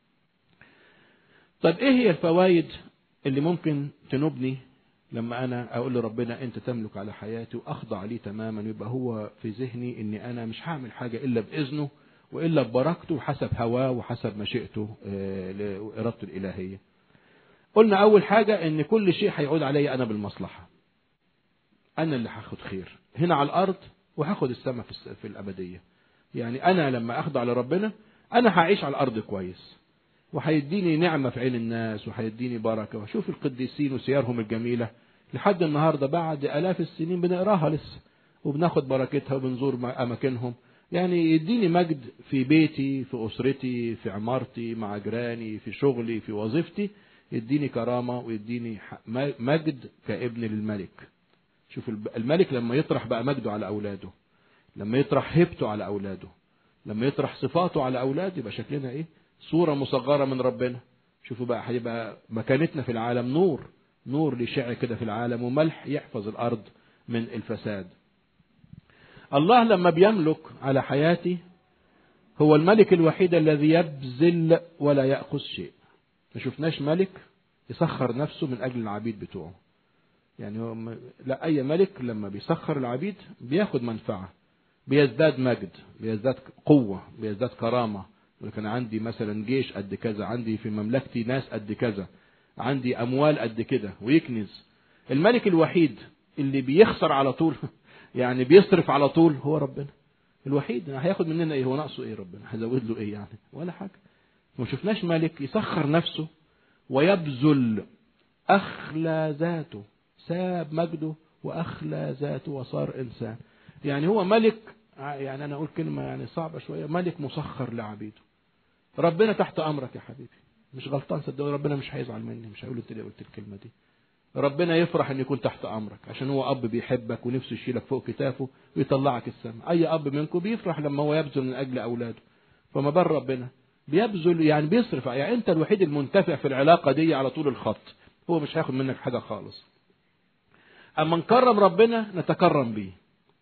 طب إيه هي الفوائد اللي ممكن تنبني لما أنا أقول لربنا أنت تملك على حياتي وأخضع لي تماما ويبقى هو في ذهني إني أنا مش هعمل حاجة إلا بإذنه وإلا ببركته وحسب هواه وحسب مشيئته وإرادته الإلهية قلنا أول حاجة إن كل شيء هيعود علي أنا بالمصلحة أنا اللي هاخد خير هنا على الأرض وهاخد السماء في, في الأبدية يعني أنا لما أخضع لربنا أنا هعيش على الأرض كويس وهيديني نعمة في عين الناس وهيديني بركة وشوف القديسين وسيارهم الجميلة لحد النهاردة بعد آلاف السنين بنقراها لسه وبناخد بركتها وبنزور أماكنهم يعني يديني مجد في بيتي في أسرتي في عمارتي مع جيراني في شغلي في وظيفتي يديني كرامة ويديني مجد كابن للملك شوف الملك لما يطرح بقى مجده على أولاده لما يطرح هبته على أولاده لما يطرح صفاته على أولاده يبقى شكلنا إيه صورة مصغرة من ربنا شوفوا بقى هيبقى مكانتنا في العالم نور نور ليشع كده في العالم وملح يحفظ الأرض من الفساد الله لما بيملك على حياتي هو الملك الوحيد الذي يبذل ولا يأخذ شيء ما شفناش ملك يسخر نفسه من أجل العبيد بتوعه يعني هو م... لا أي ملك لما بيسخر العبيد بياخد منفعة بيزداد مجد بيزداد قوة بيزداد كرامة ولكن عندي مثلا جيش قد كذا عندي في مملكتي ناس قد كذا عندي أموال قد كده ويكنز الملك الوحيد اللي بيخسر على طول يعني بيصرف على طول هو ربنا الوحيد هياخد مننا ايه هو ناقصه ايه ربنا هزود له ايه يعني ولا حاجه ما شفناش ملك يسخر نفسه ويبذل اخلى ذاته ساب مجده واخلى ذاته وصار انسان يعني هو ملك يعني انا اقول كلمه يعني صعبه شويه ملك مسخر لعبيده ربنا تحت امرك يا حبيبي مش غلطان صدقني ربنا مش هيزعل مني مش هيقول انت ليه قلت الكلمه دي ربنا يفرح ان يكون تحت امرك عشان هو اب بيحبك ونفسه يشيلك فوق كتافه ويطلعك السماء اي اب منكم بيفرح لما هو يبذل من اجل اولاده فما بال ربنا بيبذل يعني بيصرف يعني انت الوحيد المنتفع في العلاقه دي على طول الخط هو مش هياخد منك حاجه خالص اما نكرم ربنا نتكرم بيه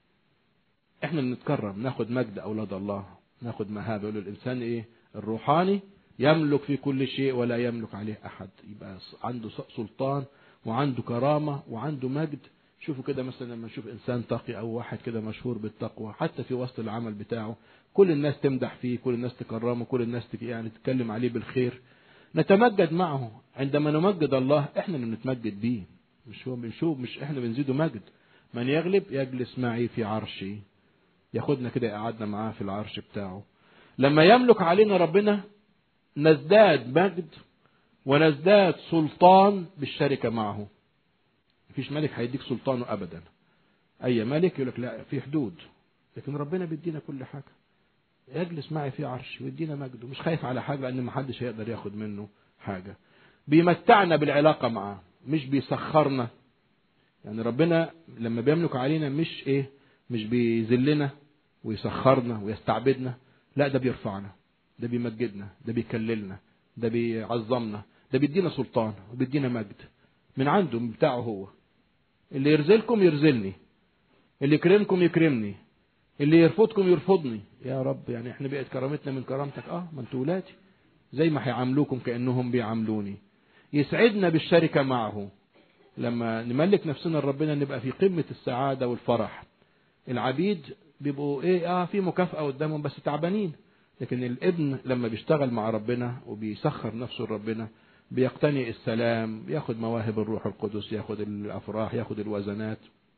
احنا بنتكرم ناخد مجد اولاد الله ناخد مهابه يقول الانسان ايه الروحاني يملك في كل شيء ولا يملك عليه احد يبقى عنده سلطان وعنده كرامة وعنده مجد شوفوا كده مثلا لما نشوف إنسان تقي أو واحد كده مشهور بالتقوى حتى في وسط العمل بتاعه كل الناس تمدح فيه كل الناس تكرمه كل الناس يعني تتكلم عليه بالخير نتمجد معه عندما نمجد الله احنا اللي نتمجد بيه مش هو بنشوف مش احنا بنزيده مجد من يغلب يجلس معي في عرشي ياخدنا كده يقعدنا معاه في العرش بتاعه لما يملك علينا ربنا نزداد مجد ونزداد سلطان بالشركة معه مفيش ملك هيديك سلطانه أبدا أي ملك يقول لك لا في حدود لكن ربنا بيدينا كل حاجة يجلس معي في عرش ويدينا مجده مش خايف على حاجة لأن محدش هيقدر ياخد منه حاجة بيمتعنا بالعلاقة معاه مش بيسخرنا يعني ربنا لما بيملك علينا مش ايه مش بيذلنا ويسخرنا ويستعبدنا لا ده بيرفعنا ده بيمجدنا ده بيكللنا ده بيعظمنا ده بيدينا سلطان وبيدينا مجد من عنده من بتاعه هو اللي يرزلكم يرزلني اللي يكرمكم يكرمني اللي يرفضكم يرفضني يا رب يعني احنا بقت كرامتنا من كرامتك اه ما انتوا ولادي زي ما هيعاملوكم كانهم بيعاملوني يسعدنا بالشركه معه لما نملك نفسنا لربنا نبقى في قمة السعادة والفرح العبيد بيبقوا ايه اه في مكافأة قدامهم بس تعبانين لكن الابن لما بيشتغل مع ربنا وبيسخر نفسه لربنا بيقتني السلام ياخد مواهب الروح القدس ياخد الافراح ياخد الوزنات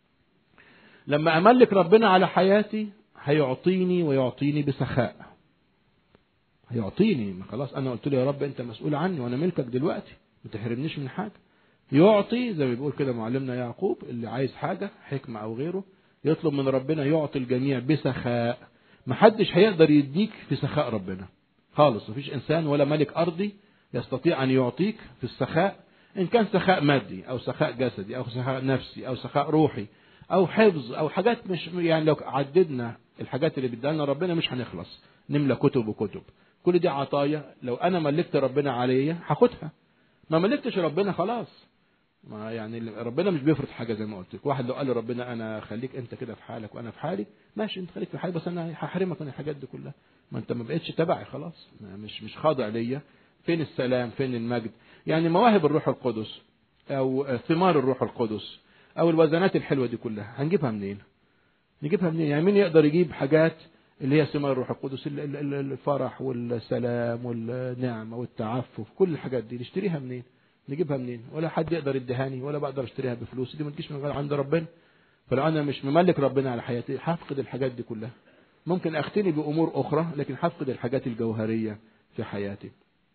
لما املك ربنا على حياتي هيعطيني ويعطيني بسخاء هيعطيني ما خلاص انا قلت له يا رب انت مسؤول عني وانا ملكك دلوقتي ما تحرمنيش من حاجه يعطي زي ما بيقول كده معلمنا يعقوب اللي عايز حاجه حكمه او غيره يطلب من ربنا يعطي الجميع بسخاء محدش هيقدر يديك في سخاء ربنا خالص مفيش انسان ولا ملك ارضي يستطيع ان يعطيك في السخاء ان كان سخاء مادي او سخاء جسدي او سخاء نفسي او سخاء روحي او حفظ او حاجات مش يعني لو عددنا الحاجات اللي بيديها لنا ربنا مش هنخلص نملى كتب وكتب كل دي عطايا لو انا ملكت ربنا عليا هاخدها ما ملكتش ربنا خلاص ما يعني ربنا مش بيفرض حاجه زي ما قلت لك واحد لو قال لربنا انا خليك انت كده في حالك وانا في حالي ماشي انت خليك في حالك بس انا هحرمك من الحاجات دي كلها ما انت ما بقتش تبعي خلاص مش مش خاضع ليا فين السلام فين المجد يعني مواهب الروح القدس او ثمار الروح القدس او الوزنات الحلوه دي كلها هنجيبها منين نجيبها منين يعني مين يقدر يجيب حاجات اللي هي ثمار الروح القدس الفرح والسلام والنعمه والتعفف كل الحاجات دي نشتريها منين نجيبها منين ولا حد يقدر يدهاني ولا بقدر اشتريها بفلوس دي ما تجيش من غير عند ربنا فلو انا مش مملك ربنا على حياتي هفقد الحاجات دي كلها ممكن اختني بامور اخرى لكن هفقد الحاجات الجوهريه في حياتي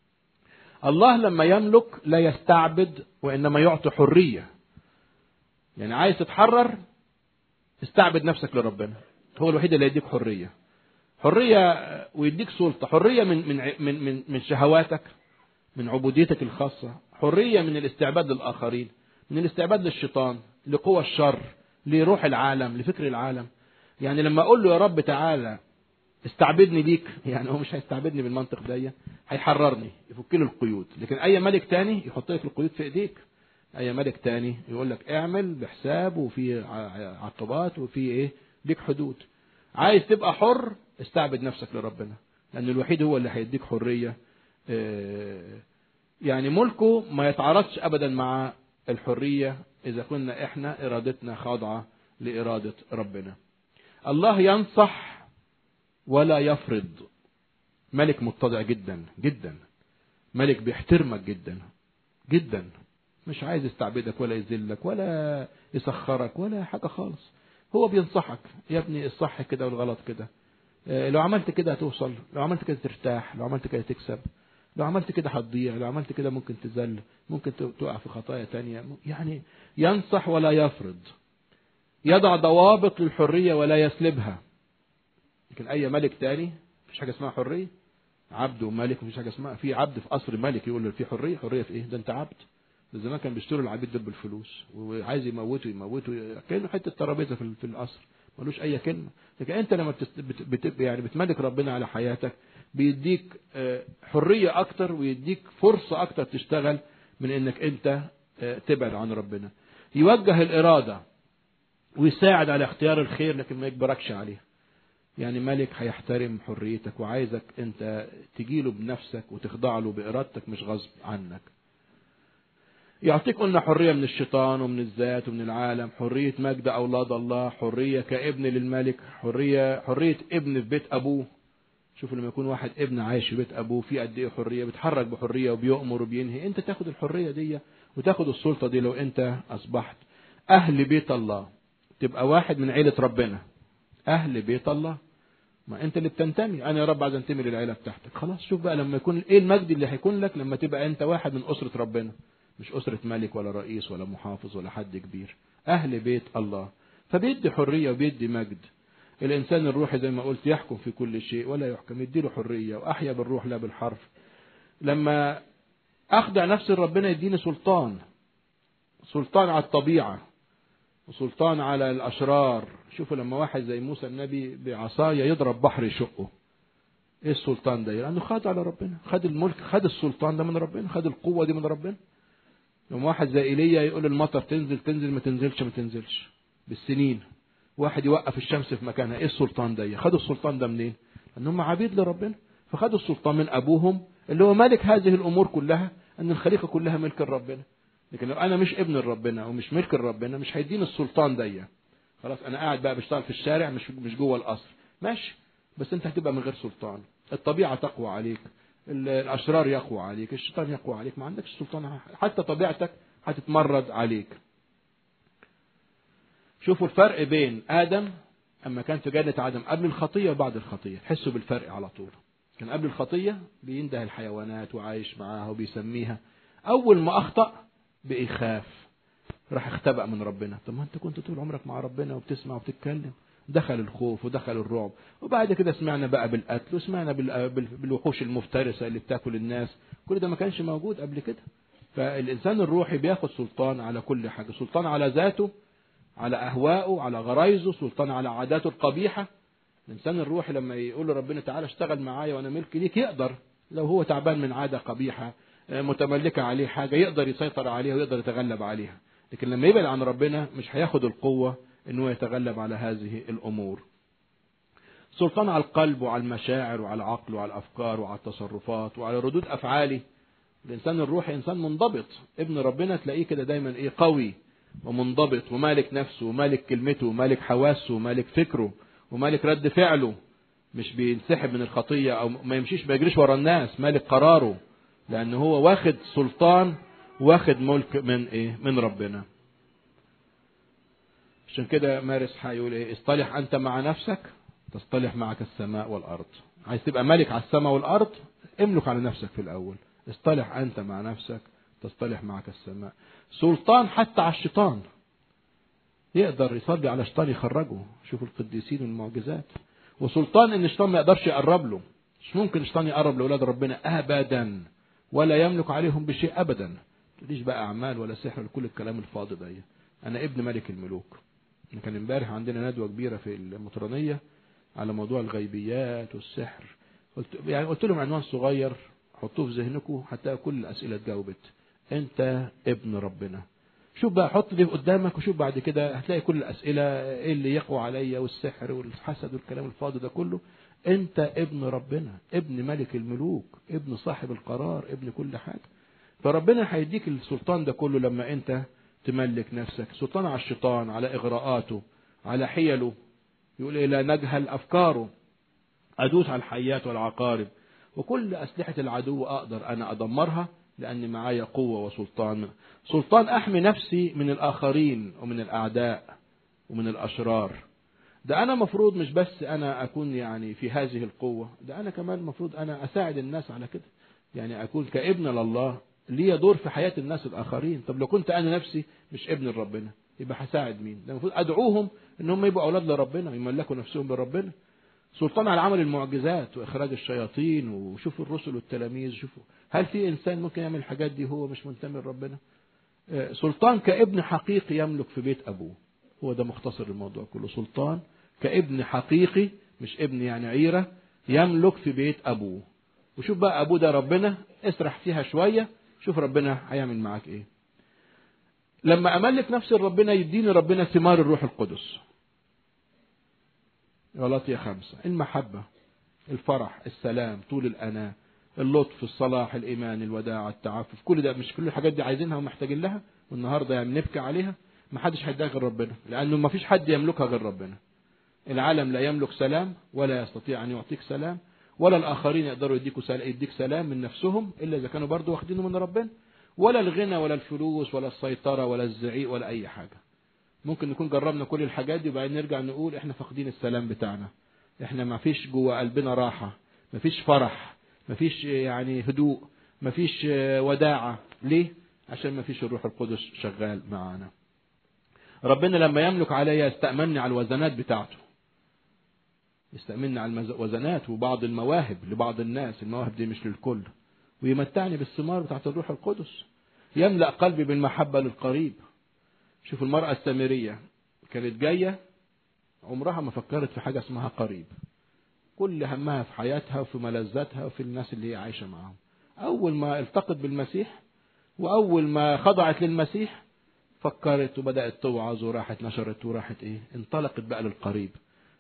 الله لما يملك لا يستعبد وانما يعطي حريه يعني عايز تتحرر استعبد نفسك لربنا هو الوحيد اللي يديك حريه حريه ويديك سلطه حريه من من من من, من شهواتك من عبوديتك الخاصه حريه من الاستعباد للاخرين من الاستعباد للشيطان لقوى الشر لروح العالم لفكر العالم يعني لما اقول له يا رب تعالى استعبدني ليك يعني هو مش هيستعبدني بالمنطق ده هيحررني يفك له القيود لكن اي ملك تاني يحط لك القيود في ايديك اي ملك تاني يقول لك اعمل بحساب وفي عقبات وفي ايه ليك حدود عايز تبقى حر استعبد نفسك لربنا لان الوحيد هو اللي هيديك حريه يعني ملكه ما يتعارضش ابدا مع الحريه اذا كنا احنا ارادتنا خاضعه لاراده ربنا الله ينصح ولا يفرض ملك متضع جدا جدا ملك بيحترمك جدا جدا مش عايز يستعبدك ولا يذلك ولا يسخرك ولا حاجة خالص هو بينصحك يا ابني الصح كده والغلط كده لو عملت كده هتوصل لو عملت كده ترتاح لو عملت كده تكسب لو عملت كده هتضيع لو عملت كده ممكن تذل ممكن تقع في خطايا تانية يعني ينصح ولا يفرض يضع ضوابط للحرية ولا يسلبها لكن أي ملك تاني مفيش حاجة اسمها حرية عبد وملك مفيش حاجة اسمها في عبد في قصر ملك يقول له في حرية حرية في إيه ده أنت عبد ده زمان كان بيشتروا العبيد دول بالفلوس وعايز يموته يموته كأنه حتة ترابيزة في, في القصر ملوش أي كلمة لكن أنت لما بتست... بت... بت... يعني بتملك ربنا على حياتك بيديك حرية أكتر ويديك فرصة أكتر تشتغل من إنك أنت تبعد عن ربنا يوجه الإرادة ويساعد على اختيار الخير لكن ما يجبركش عليه يعني ملك هيحترم حريتك وعايزك انت تجيله بنفسك وتخضع له بإرادتك مش غصب عنك يعطيك قلنا حرية من الشيطان ومن الذات ومن العالم حرية مجد أولاد الله حرية كابن للملك حرية حرية ابن في بيت أبوه شوفوا لما يكون واحد ابن عايش في بيت أبوه في قد إيه حرية بيتحرك بحرية وبيؤمر وبينهي أنت تاخد الحرية دي وتاخد السلطة دي لو أنت أصبحت أهل بيت الله تبقى واحد من عيلة ربنا أهل بيت الله ما أنت اللي بتنتمي أنا يا رب عايز أنتمي للعيلة بتاعتك خلاص شوف بقى لما يكون إيه المجد اللي هيكون لك لما تبقى أنت واحد من أسرة ربنا مش أسرة ملك ولا رئيس ولا محافظ ولا حد كبير أهل بيت الله فبيدي حرية وبيدي مجد الإنسان الروحي زي ما قلت يحكم في كل شيء ولا يحكم يديله حرية وأحيا بالروح لا بالحرف لما أخضع نفسي لربنا يديني سلطان سلطان على الطبيعة وسلطان على الأشرار شوفوا لما واحد زي موسى النبي بعصاية يضرب بحر يشقه ايه السلطان ده لانه خد على ربنا خد الملك خد السلطان ده من ربنا خد القوة دي من ربنا لما واحد زي ايليا يقول المطر تنزل تنزل ما تنزلش ما تنزلش بالسنين واحد يوقف الشمس في مكانها ايه السلطان ده خدوا السلطان ده منين ان هم عبيد لربنا فخدوا السلطان من ابوهم اللي هو مالك هذه الامور كلها ان الخليقه كلها ملك ربنا لكن لو انا مش ابن ربنا ومش ملك ربنا مش هيديني السلطان دي خلاص انا قاعد بقى بشتغل في الشارع مش مش جوه القصر ماشي بس انت هتبقى من غير سلطان الطبيعه تقوى عليك الاشرار يقوى عليك الشيطان يقوى عليك ما عندكش سلطان حتى طبيعتك هتتمرد عليك شوفوا الفرق بين ادم اما كان في جنه عدم قبل الخطيه وبعد الخطيه تحسوا بالفرق على طول كان قبل الخطيه بينده الحيوانات وعايش معاها وبيسميها اول ما اخطا بيخاف راح اختبأ من ربنا طب ما انت كنت طول عمرك مع ربنا وبتسمع وبتتكلم دخل الخوف ودخل الرعب وبعد كده سمعنا بقى بالقتل وسمعنا بالوحوش المفترسة اللي بتاكل الناس كل ده ما كانش موجود قبل كده فالإنسان الروحي بياخد سلطان على كل حاجة سلطان على ذاته على أهوائه على غرايزه سلطان على عاداته القبيحة الإنسان الروحي لما يقول ربنا تعالى اشتغل معايا وأنا ملك ليك يقدر لو هو تعبان من عادة قبيحة متملكة عليه حاجة يقدر يسيطر عليها ويقدر يتغلب عليها لكن لما يبعد عن ربنا مش هياخد القوة انه يتغلب على هذه الامور سلطان على القلب وعلى المشاعر وعلى العقل وعلى الافكار وعلى التصرفات وعلى ردود افعالي الانسان الروحي انسان منضبط ابن ربنا تلاقيه كده دايما ايه قوي ومنضبط ومالك نفسه ومالك كلمته ومالك حواسه ومالك فكره ومالك رد فعله مش بينسحب من الخطية او ما يمشيش ما يجريش ورا الناس مالك قراره لان هو واخد سلطان واخد ملك من ايه من ربنا عشان كده مارس هيقول ايه اصطلح انت مع نفسك تصطلح معك السماء والارض عايز تبقى ملك على السماء والارض املك على نفسك في الاول اصطلح انت مع نفسك تصطلح معك السماء سلطان حتى على الشيطان يقدر يصلي على الشيطان يخرجه شوفوا القديسين والمعجزات وسلطان ان الشيطان ما يقدرش يقرب له مش ممكن الشيطان يقرب لاولاد ربنا ابدا ولا يملك عليهم بشيء ابدا تقوليش بقى اعمال ولا سحر ولا كل الكلام الفاضي ده انا ابن ملك الملوك كان امبارح عندنا ندوه كبيره في المطرانيه على موضوع الغيبيات والسحر قلت يعني قلت لهم عنوان صغير حطوه في ذهنكم حتى كل الاسئله اتجاوبت انت ابن ربنا شوف بقى حط دي قدامك وشوف بعد كده هتلاقي كل الاسئله ايه اللي يقوى عليا والسحر والحسد والكلام الفاضي ده كله انت ابن ربنا ابن ملك الملوك ابن صاحب القرار ابن كل حاجه فربنا هيديك السلطان ده كله لما انت تملك نفسك سلطان على الشيطان على إغراءاته على حيله يقول إيه لا نجهل أفكاره أدوس على الحيات والعقارب وكل أسلحة العدو أقدر أنا أدمرها لأن معايا قوة وسلطان سلطان أحمي نفسي من الآخرين ومن الأعداء ومن الأشرار ده أنا مفروض مش بس أنا أكون يعني في هذه القوة ده أنا كمان مفروض أنا أساعد الناس على كده يعني أكون كابن لله ليا دور في حياة الناس الآخرين طب لو كنت أنا نفسي مش ابن ربنا يبقى هساعد مين ده المفروض أدعوهم إن هم يبقوا أولاد لربنا ويملكوا نفسهم لربنا سلطان على عمل المعجزات وإخراج الشياطين وشوفوا الرسل والتلاميذ شوفوا هل في إنسان ممكن يعمل الحاجات دي هو مش منتمي لربنا سلطان كابن حقيقي يملك في بيت أبوه هو ده مختصر الموضوع كله سلطان كابن حقيقي مش ابن يعني عيرة يملك في بيت أبوه وشوف بقى أبوه ده ربنا اسرح فيها شوية شوف ربنا هيعمل معاك ايه لما املك نفسي لربنا يديني ربنا ثمار الروح القدس غلطية خمسة المحبة الفرح السلام طول الأناة اللطف الصلاح الإيمان الوداع التعفف كل ده مش كل الحاجات دي عايزينها ومحتاجين لها والنهاردة يعني نبكي عليها ما حدش هيديها غير ربنا لأنه ما فيش حد يملكها غير ربنا العالم لا يملك سلام ولا يستطيع أن يعطيك سلام ولا الآخرين يقدروا يديكوا سلام يديك سلام من نفسهم إلا إذا كانوا برضو واخدينه من ربنا ولا الغنى ولا الفلوس ولا السيطرة ولا الزعيق ولا أي حاجة ممكن نكون جربنا كل الحاجات دي وبعدين نرجع نقول احنا فاقدين السلام بتاعنا احنا ما فيش جوه قلبنا راحة ما فيش فرح ما فيش يعني هدوء ما فيش وداعة ليه عشان ما فيش الروح القدس شغال معانا ربنا لما يملك عليا يستأمني على الوزنات بتاعته يستأمني على الوزنات وبعض المواهب لبعض الناس المواهب دي مش للكل ويمتعني بالثمار بتاعت الروح القدس يملأ قلبي بالمحبة للقريب شوف المرأة السامرية كانت جاية عمرها ما فكرت في حاجة اسمها قريب كل همها في حياتها وفي ملذاتها وفي الناس اللي هي عايشة معاهم أول ما التقت بالمسيح وأول ما خضعت للمسيح فكرت وبدأت توعظ وراحت نشرت وراحت إيه انطلقت بقى للقريب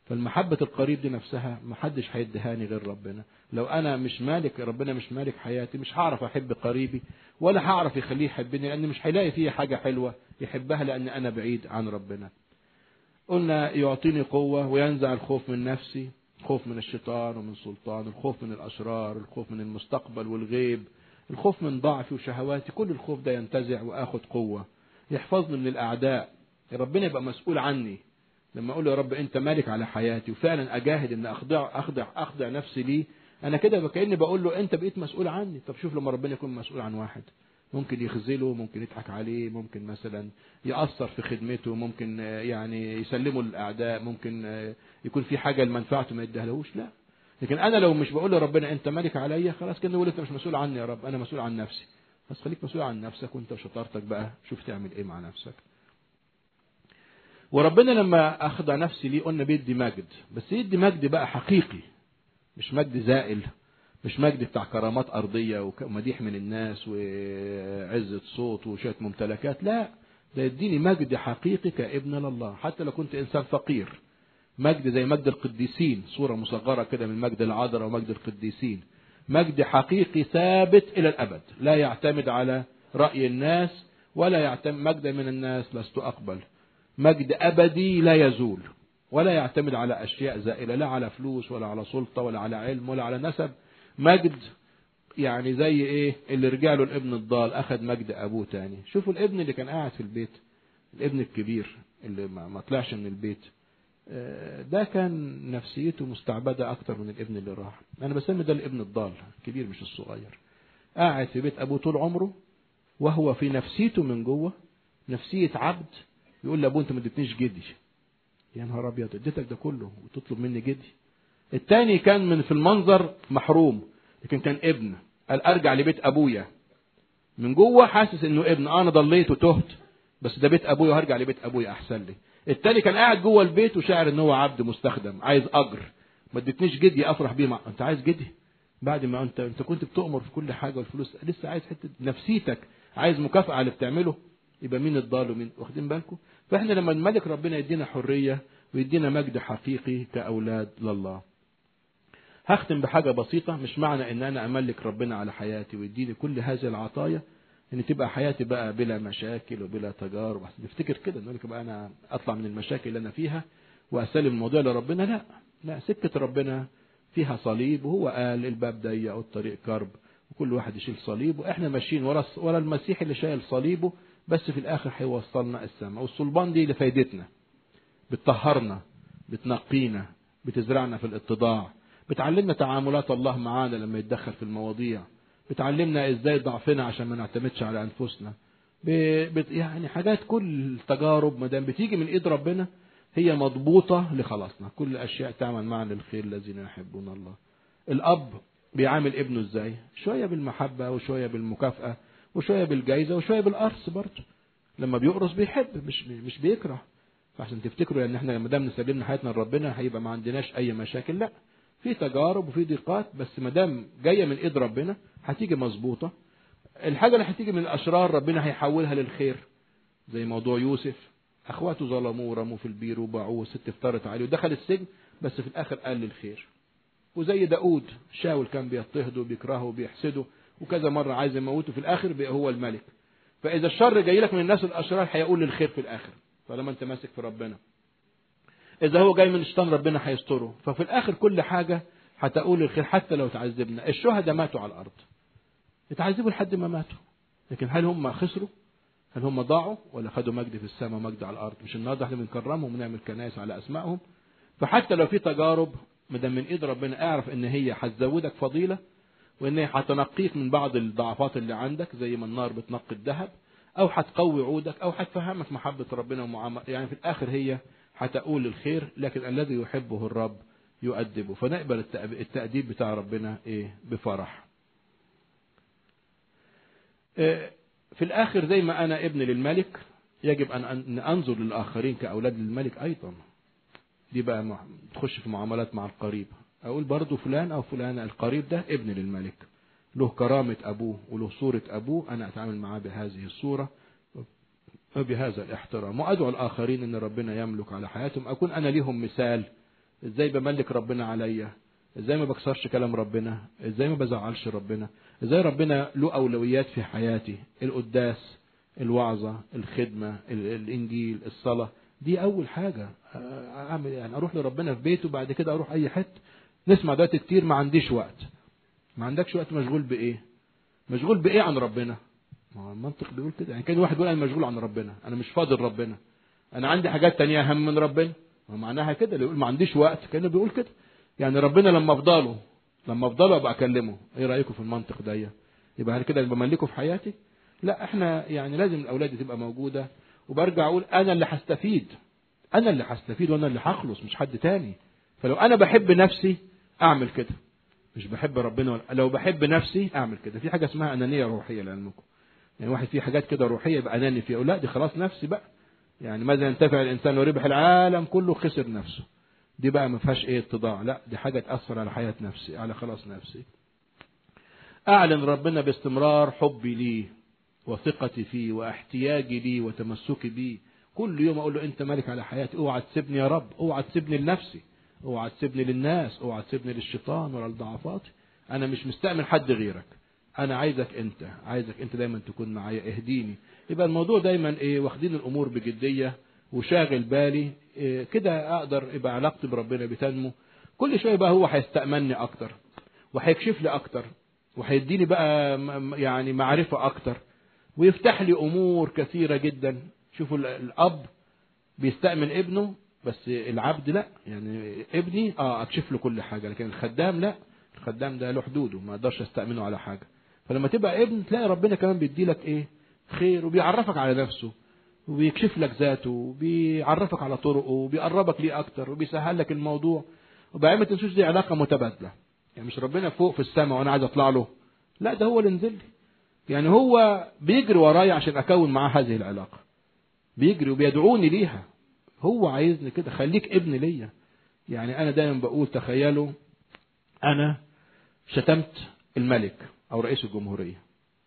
فالمحبة القريب دي نفسها محدش هيديهاني غير ربنا لو انا مش مالك ربنا مش مالك حياتي مش هعرف احب قريبي ولا هعرف يخليه يحبني لان مش هيلاقي فيها حاجة حلوة يحبها لان انا بعيد عن ربنا قلنا يعطيني قوة وينزع الخوف من نفسي خوف من الشيطان ومن سلطان الخوف من الأشرار الخوف من المستقبل والغيب الخوف من ضعفي وشهواتي كل الخوف ده ينتزع وآخد قوة يحفظني من الأعداء ربنا يبقى مسؤول عني لما أقول يا رب أنت مالك على حياتي وفعلا أجاهد أن أخضع, أخضع, أخضع نفسي ليه أنا كده كأني بقول له أنت بقيت مسؤول عني طب شوف لما ربنا يكون مسؤول عن واحد ممكن يخذله ممكن يضحك عليه ممكن مثلا يأثر في خدمته ممكن يعني يسلمه للأعداء ممكن يكون في حاجة لمنفعته ما يديهالهوش لا لكن أنا لو مش بقول لربنا أنت مالك عليا خلاص كده نقول أنت مش مسؤول عني يا رب أنا مسؤول عن نفسي بس خليك مسؤول عن نفسك وأنت وشطارتك بقى شوف تعمل إيه مع نفسك وربنا لما أخضع نفسي ليه قلنا بيدي مجد بس يدي مجد بقى حقيقي مش مجد زائل مش مجد بتاع كرامات أرضية ومديح من الناس وعزة صوت وشوية ممتلكات لا ده يديني مجد حقيقي كابن لله حتى لو كنت إنسان فقير مجد زي مجد القديسين صورة مصغرة كده من مجد العذراء ومجد القديسين مجد حقيقي ثابت إلى الأبد لا يعتمد على رأي الناس ولا يعتمد مجد من الناس لست أقبل مجد أبدي لا يزول ولا يعتمد على أشياء زائلة لا على فلوس ولا على سلطة ولا على علم ولا على نسب مجد يعني زي ايه اللي رجع له الابن الضال اخذ مجد ابوه تاني شوفوا الابن اللي كان قاعد في البيت الابن الكبير اللي ما طلعش من البيت ده كان نفسيته مستعبدة اكتر من الابن اللي راح انا بسمي ده الابن الضال الكبير مش الصغير قاعد في بيت ابوه طول عمره وهو في نفسيته من جوه نفسية عبد يقول لابوه انت ما اديتنيش جدي يا نهار ابيض اديتك ده كله وتطلب مني جدي التاني كان من في المنظر محروم لكن كان ابن قال ارجع لبيت ابويا من جوه حاسس انه ابن انا ضليت وتهت بس ده بيت ابويا وهرجع لبيت ابويا احسن لي التاني كان قاعد جوه البيت وشاعر ان هو عبد مستخدم عايز اجر ما اديتنيش جدي افرح بيه مع... انت عايز جدي بعد ما انت انت كنت بتؤمر في كل حاجه والفلوس لسه عايز حته نفسيتك عايز مكافاه على اللي بتعمله يبقى مين الضال ومين واخدين بالكم فاحنا لما الملك ربنا يدينا حريه ويدينا مجد حقيقي كاولاد لله هختم بحاجة بسيطة مش معنى ان انا املك ربنا على حياتي ويديني كل هذه العطايا ان تبقى حياتي بقى بلا مشاكل وبلا تجارب نفتكر كده نقول لك بقى انا اطلع من المشاكل اللي انا فيها واسلم الموضوع لربنا لا لا سكة ربنا فيها صليب وهو قال الباب ضيق والطريق كرب وكل واحد يشيل صليب واحنا ماشيين ورا ورا المسيح اللي شايل صليبه بس في الاخر هيوصلنا السماء والصلبان دي لفايدتنا بتطهرنا بتنقينا بتزرعنا في الاتضاع بتعلمنا تعاملات الله معانا لما يتدخل في المواضيع بتعلمنا ازاي ضعفنا عشان ما نعتمدش على انفسنا بت يعني حاجات كل التجارب ما دام بتيجي من ايد ربنا هي مضبوطة لخلاصنا كل الاشياء تعمل معنا للخير الذين يحبون الله الاب بيعامل ابنه ازاي شوية بالمحبة وشوية بالمكافأة وشوية بالجايزة وشوية بالقرص برضه لما بيقرص بيحب مش مش بيكره فعشان تفتكروا ان احنا لما دام نسلمنا حياتنا لربنا هيبقى ما عندناش اي مشاكل لا في تجارب وفي ضيقات بس ما دام جايه من ايد ربنا هتيجي مظبوطه الحاجه اللي هتيجي من الاشرار ربنا هيحولها للخير زي موضوع يوسف اخواته ظلموه ورموه في البير وباعوه الست افترت عليه ودخل السجن بس في الاخر قال للخير وزي داود شاول كان بيضطهده وبيكرهه وبيحسده وكذا مره عايز يموته في الاخر بقى هو الملك فاذا الشر جاي لك من الناس الاشرار هيقول للخير في الاخر طالما انت ماسك في ربنا إذا هو جاي من الشيطان ربنا هيستره ففي الآخر كل حاجة هتقول الخير حتى لو تعذبنا الشهداء ماتوا على الأرض اتعذبوا لحد ما ماتوا لكن هل هم خسروا هل هم ضاعوا ولا خدوا مجد في السماء ومجد على الأرض مش النهارده احنا بنكرمهم ونعمل كنائس على أسمائهم فحتى لو في تجارب ما دام من ايد ربنا اعرف ان هي هتزودك فضيله وان هي هتنقيك من بعض الضعفات اللي عندك زي ما النار بتنقي الذهب او هتقوي عودك او هتفهمك محبه ربنا ومعامله يعني في الاخر هي هتقول الخير لكن الذي يحبه الرب يؤدبه فنقبل التأديب بتاع ربنا ايه بفرح في الاخر زي ما انا ابن للملك يجب ان انظر للاخرين كاولاد للملك ايضا دي بقى تخش في معاملات مع القريب اقول برضو فلان او فلان القريب ده ابن للملك له كرامة ابوه وله صورة ابوه انا اتعامل معاه بهذه الصورة وبهذا الاحترام وادعو الاخرين ان ربنا يملك على حياتهم اكون انا ليهم مثال ازاي بملك ربنا عليا ازاي ما بكسرش كلام ربنا ازاي ما بزعلش ربنا ازاي ربنا له اولويات في حياتي القداس الوعظة الخدمة الانجيل الصلاة دي اول حاجة اعمل يعني اروح لربنا في بيته بعد كده اروح اي حته نسمع دلوقتي كتير ما عنديش وقت ما عندكش وقت مشغول بايه مشغول بايه عن ربنا ما هو المنطق بيقول كده يعني كان واحد بيقول انا مشغول عن ربنا انا مش فاضل ربنا انا عندي حاجات تانية اهم من ربنا ما معناها كده اللي يقول ما عنديش وقت كانه بيقول كده يعني ربنا لما افضله لما افضله ابقى اكلمه ايه رايكم في المنطق ده يبقى هل كده بملكه في حياتي لا احنا يعني لازم الاولاد دي تبقى موجوده وبرجع اقول انا اللي هستفيد انا اللي هستفيد وانا اللي هخلص مش حد تاني فلو انا بحب نفسي اعمل كده مش بحب ربنا ولا لو بحب نفسي اعمل كده في حاجه اسمها انانيه روحيه لعلمكم يعني واحد فيه حاجات كده روحيه يبقى اناني فيها لا دي خلاص نفسي بقى يعني ماذا ينتفع الانسان لو ربح العالم كله خسر نفسه دي بقى ما فيهاش ايه اتضاع لا دي حاجه تاثر على حياه نفسي على خلاص نفسي اعلن ربنا باستمرار حبي ليه وثقتي فيه واحتياجي ليه وتمسكي بيه كل يوم اقول له انت مالك على حياتي اوعى تسيبني يا رب اوعى تسيبني لنفسي اوعى تسيبني للناس اوعى تسيبني للشيطان ولا لضعفاتي انا مش مستأمن حد غيرك انا عايزك انت عايزك انت دايما تكون معايا اهديني يبقى الموضوع دايما ايه واخدين الامور بجديه وشاغل بالي إيه كده اقدر يبقى علاقتي بربنا بتنمو كل شويه بقى هو هيستأمني اكتر وهيكشف لي اكتر وهيديني بقى يعني معرفه اكتر ويفتح لي امور كثيره جدا شوفوا الاب بيستأمن ابنه بس العبد لا يعني ابني اه اكشف له كل حاجه لكن الخدام لا الخدام ده له حدوده ما اقدرش استأمنه على حاجه فلما تبقى ابن تلاقي ربنا كمان بيدي لك ايه خير وبيعرفك على نفسه وبيكشف لك ذاته وبيعرفك على طرقه وبيقربك ليه اكتر وبيسهل لك الموضوع وبعدين ما تنسوش دي علاقه متبادله يعني مش ربنا فوق في السماء وانا عايز اطلع له لا ده هو اللي نزل لي يعني هو بيجري ورايا عشان اكون معاه هذه العلاقه بيجري وبيدعوني ليها هو عايزني كده خليك ابن ليا يعني انا دايما بقول تخيلوا انا شتمت الملك او رئيس الجمهوريه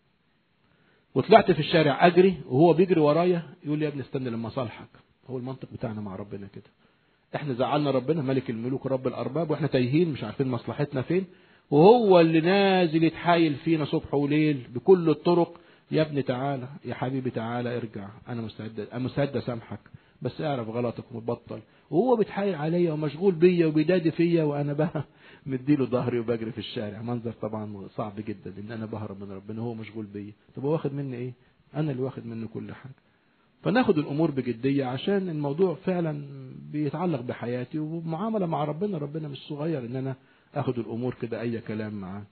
وطلعت في الشارع اجري وهو بيجري ورايا يقول لي يا ابني استنى لما صالحك هو المنطق بتاعنا مع ربنا كده احنا زعلنا ربنا ملك الملوك رب الارباب واحنا تايهين مش عارفين مصلحتنا فين وهو اللي نازل يتحايل فينا صبح وليل بكل الطرق يا ابني تعالى يا حبيبي تعالى ارجع انا مستعد انا مستعد اسامحك بس اعرف غلطك وبطل وهو بيتحايل عليا ومشغول بيا وبيدادي فيا وانا بقى مديله ظهري وبجري في الشارع منظر طبعا صعب جدا ان انا بهرب من ربنا هو مشغول بيا طب هو واخد مني ايه انا اللي واخد منه كل حاجه فناخد الامور بجديه عشان الموضوع فعلا بيتعلق بحياتي ومعامله مع ربنا ربنا مش صغير ان انا اخد الامور كده اي كلام معاه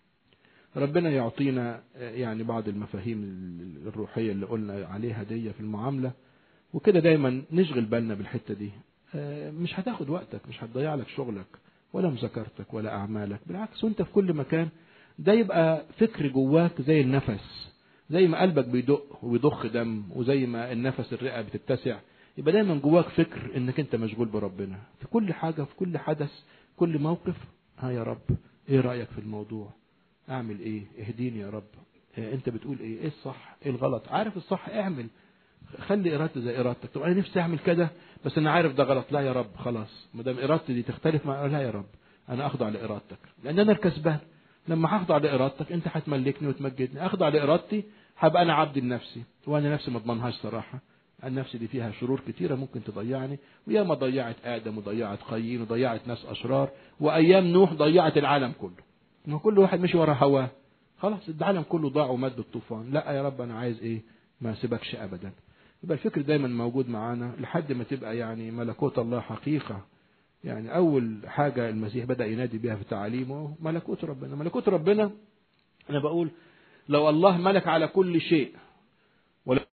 ربنا يعطينا يعني بعض المفاهيم الروحيه اللي قلنا عليها دي في المعامله وكده دايما نشغل بالنا بالحته دي مش هتاخد وقتك مش هتضيع لك شغلك ولا مذاكرتك ولا اعمالك بالعكس وانت في كل مكان ده يبقى فكر جواك زي النفس زي ما قلبك بيدق وبيضخ دم وزي ما النفس الرئه بتتسع يبقى دايما جواك فكر انك انت مشغول بربنا في كل حاجه في كل حدث كل موقف ها يا رب ايه رايك في الموضوع اعمل ايه اهديني يا رب إيه انت بتقول ايه ايه الصح ايه الغلط عارف الصح اعمل خلي ارادتي زي ارادتك طب انا نفسي اعمل كده بس انا عارف ده غلط لا يا رب خلاص ما دام ارادتي دي تختلف مع لا يا رب انا اخضع لارادتك لان انا الكسبان لما هخضع لارادتك انت هتملكني وتمجدني اخضع لارادتي هبقى انا عبد لنفسي وانا نفسي ما اضمنهاش صراحه النفس دي فيها شرور كتيره ممكن تضيعني ويا ما ضيعت ادم وضيعت قايين وضيعت ناس اشرار وايام نوح ضيعت العالم كله ما كل واحد مشي ورا هواه خلاص العالم كله ضاع ومد الطوفان لا يا رب انا عايز ايه ما سيبكش ابدا يبقى الفكر دايما موجود معانا لحد ما تبقى يعني ملكوت الله حقيقة يعني أول حاجة المسيح بدأ ينادي بها في تعاليمه ملكوت ربنا ملكوت ربنا أنا بقول لو الله ملك على كل شيء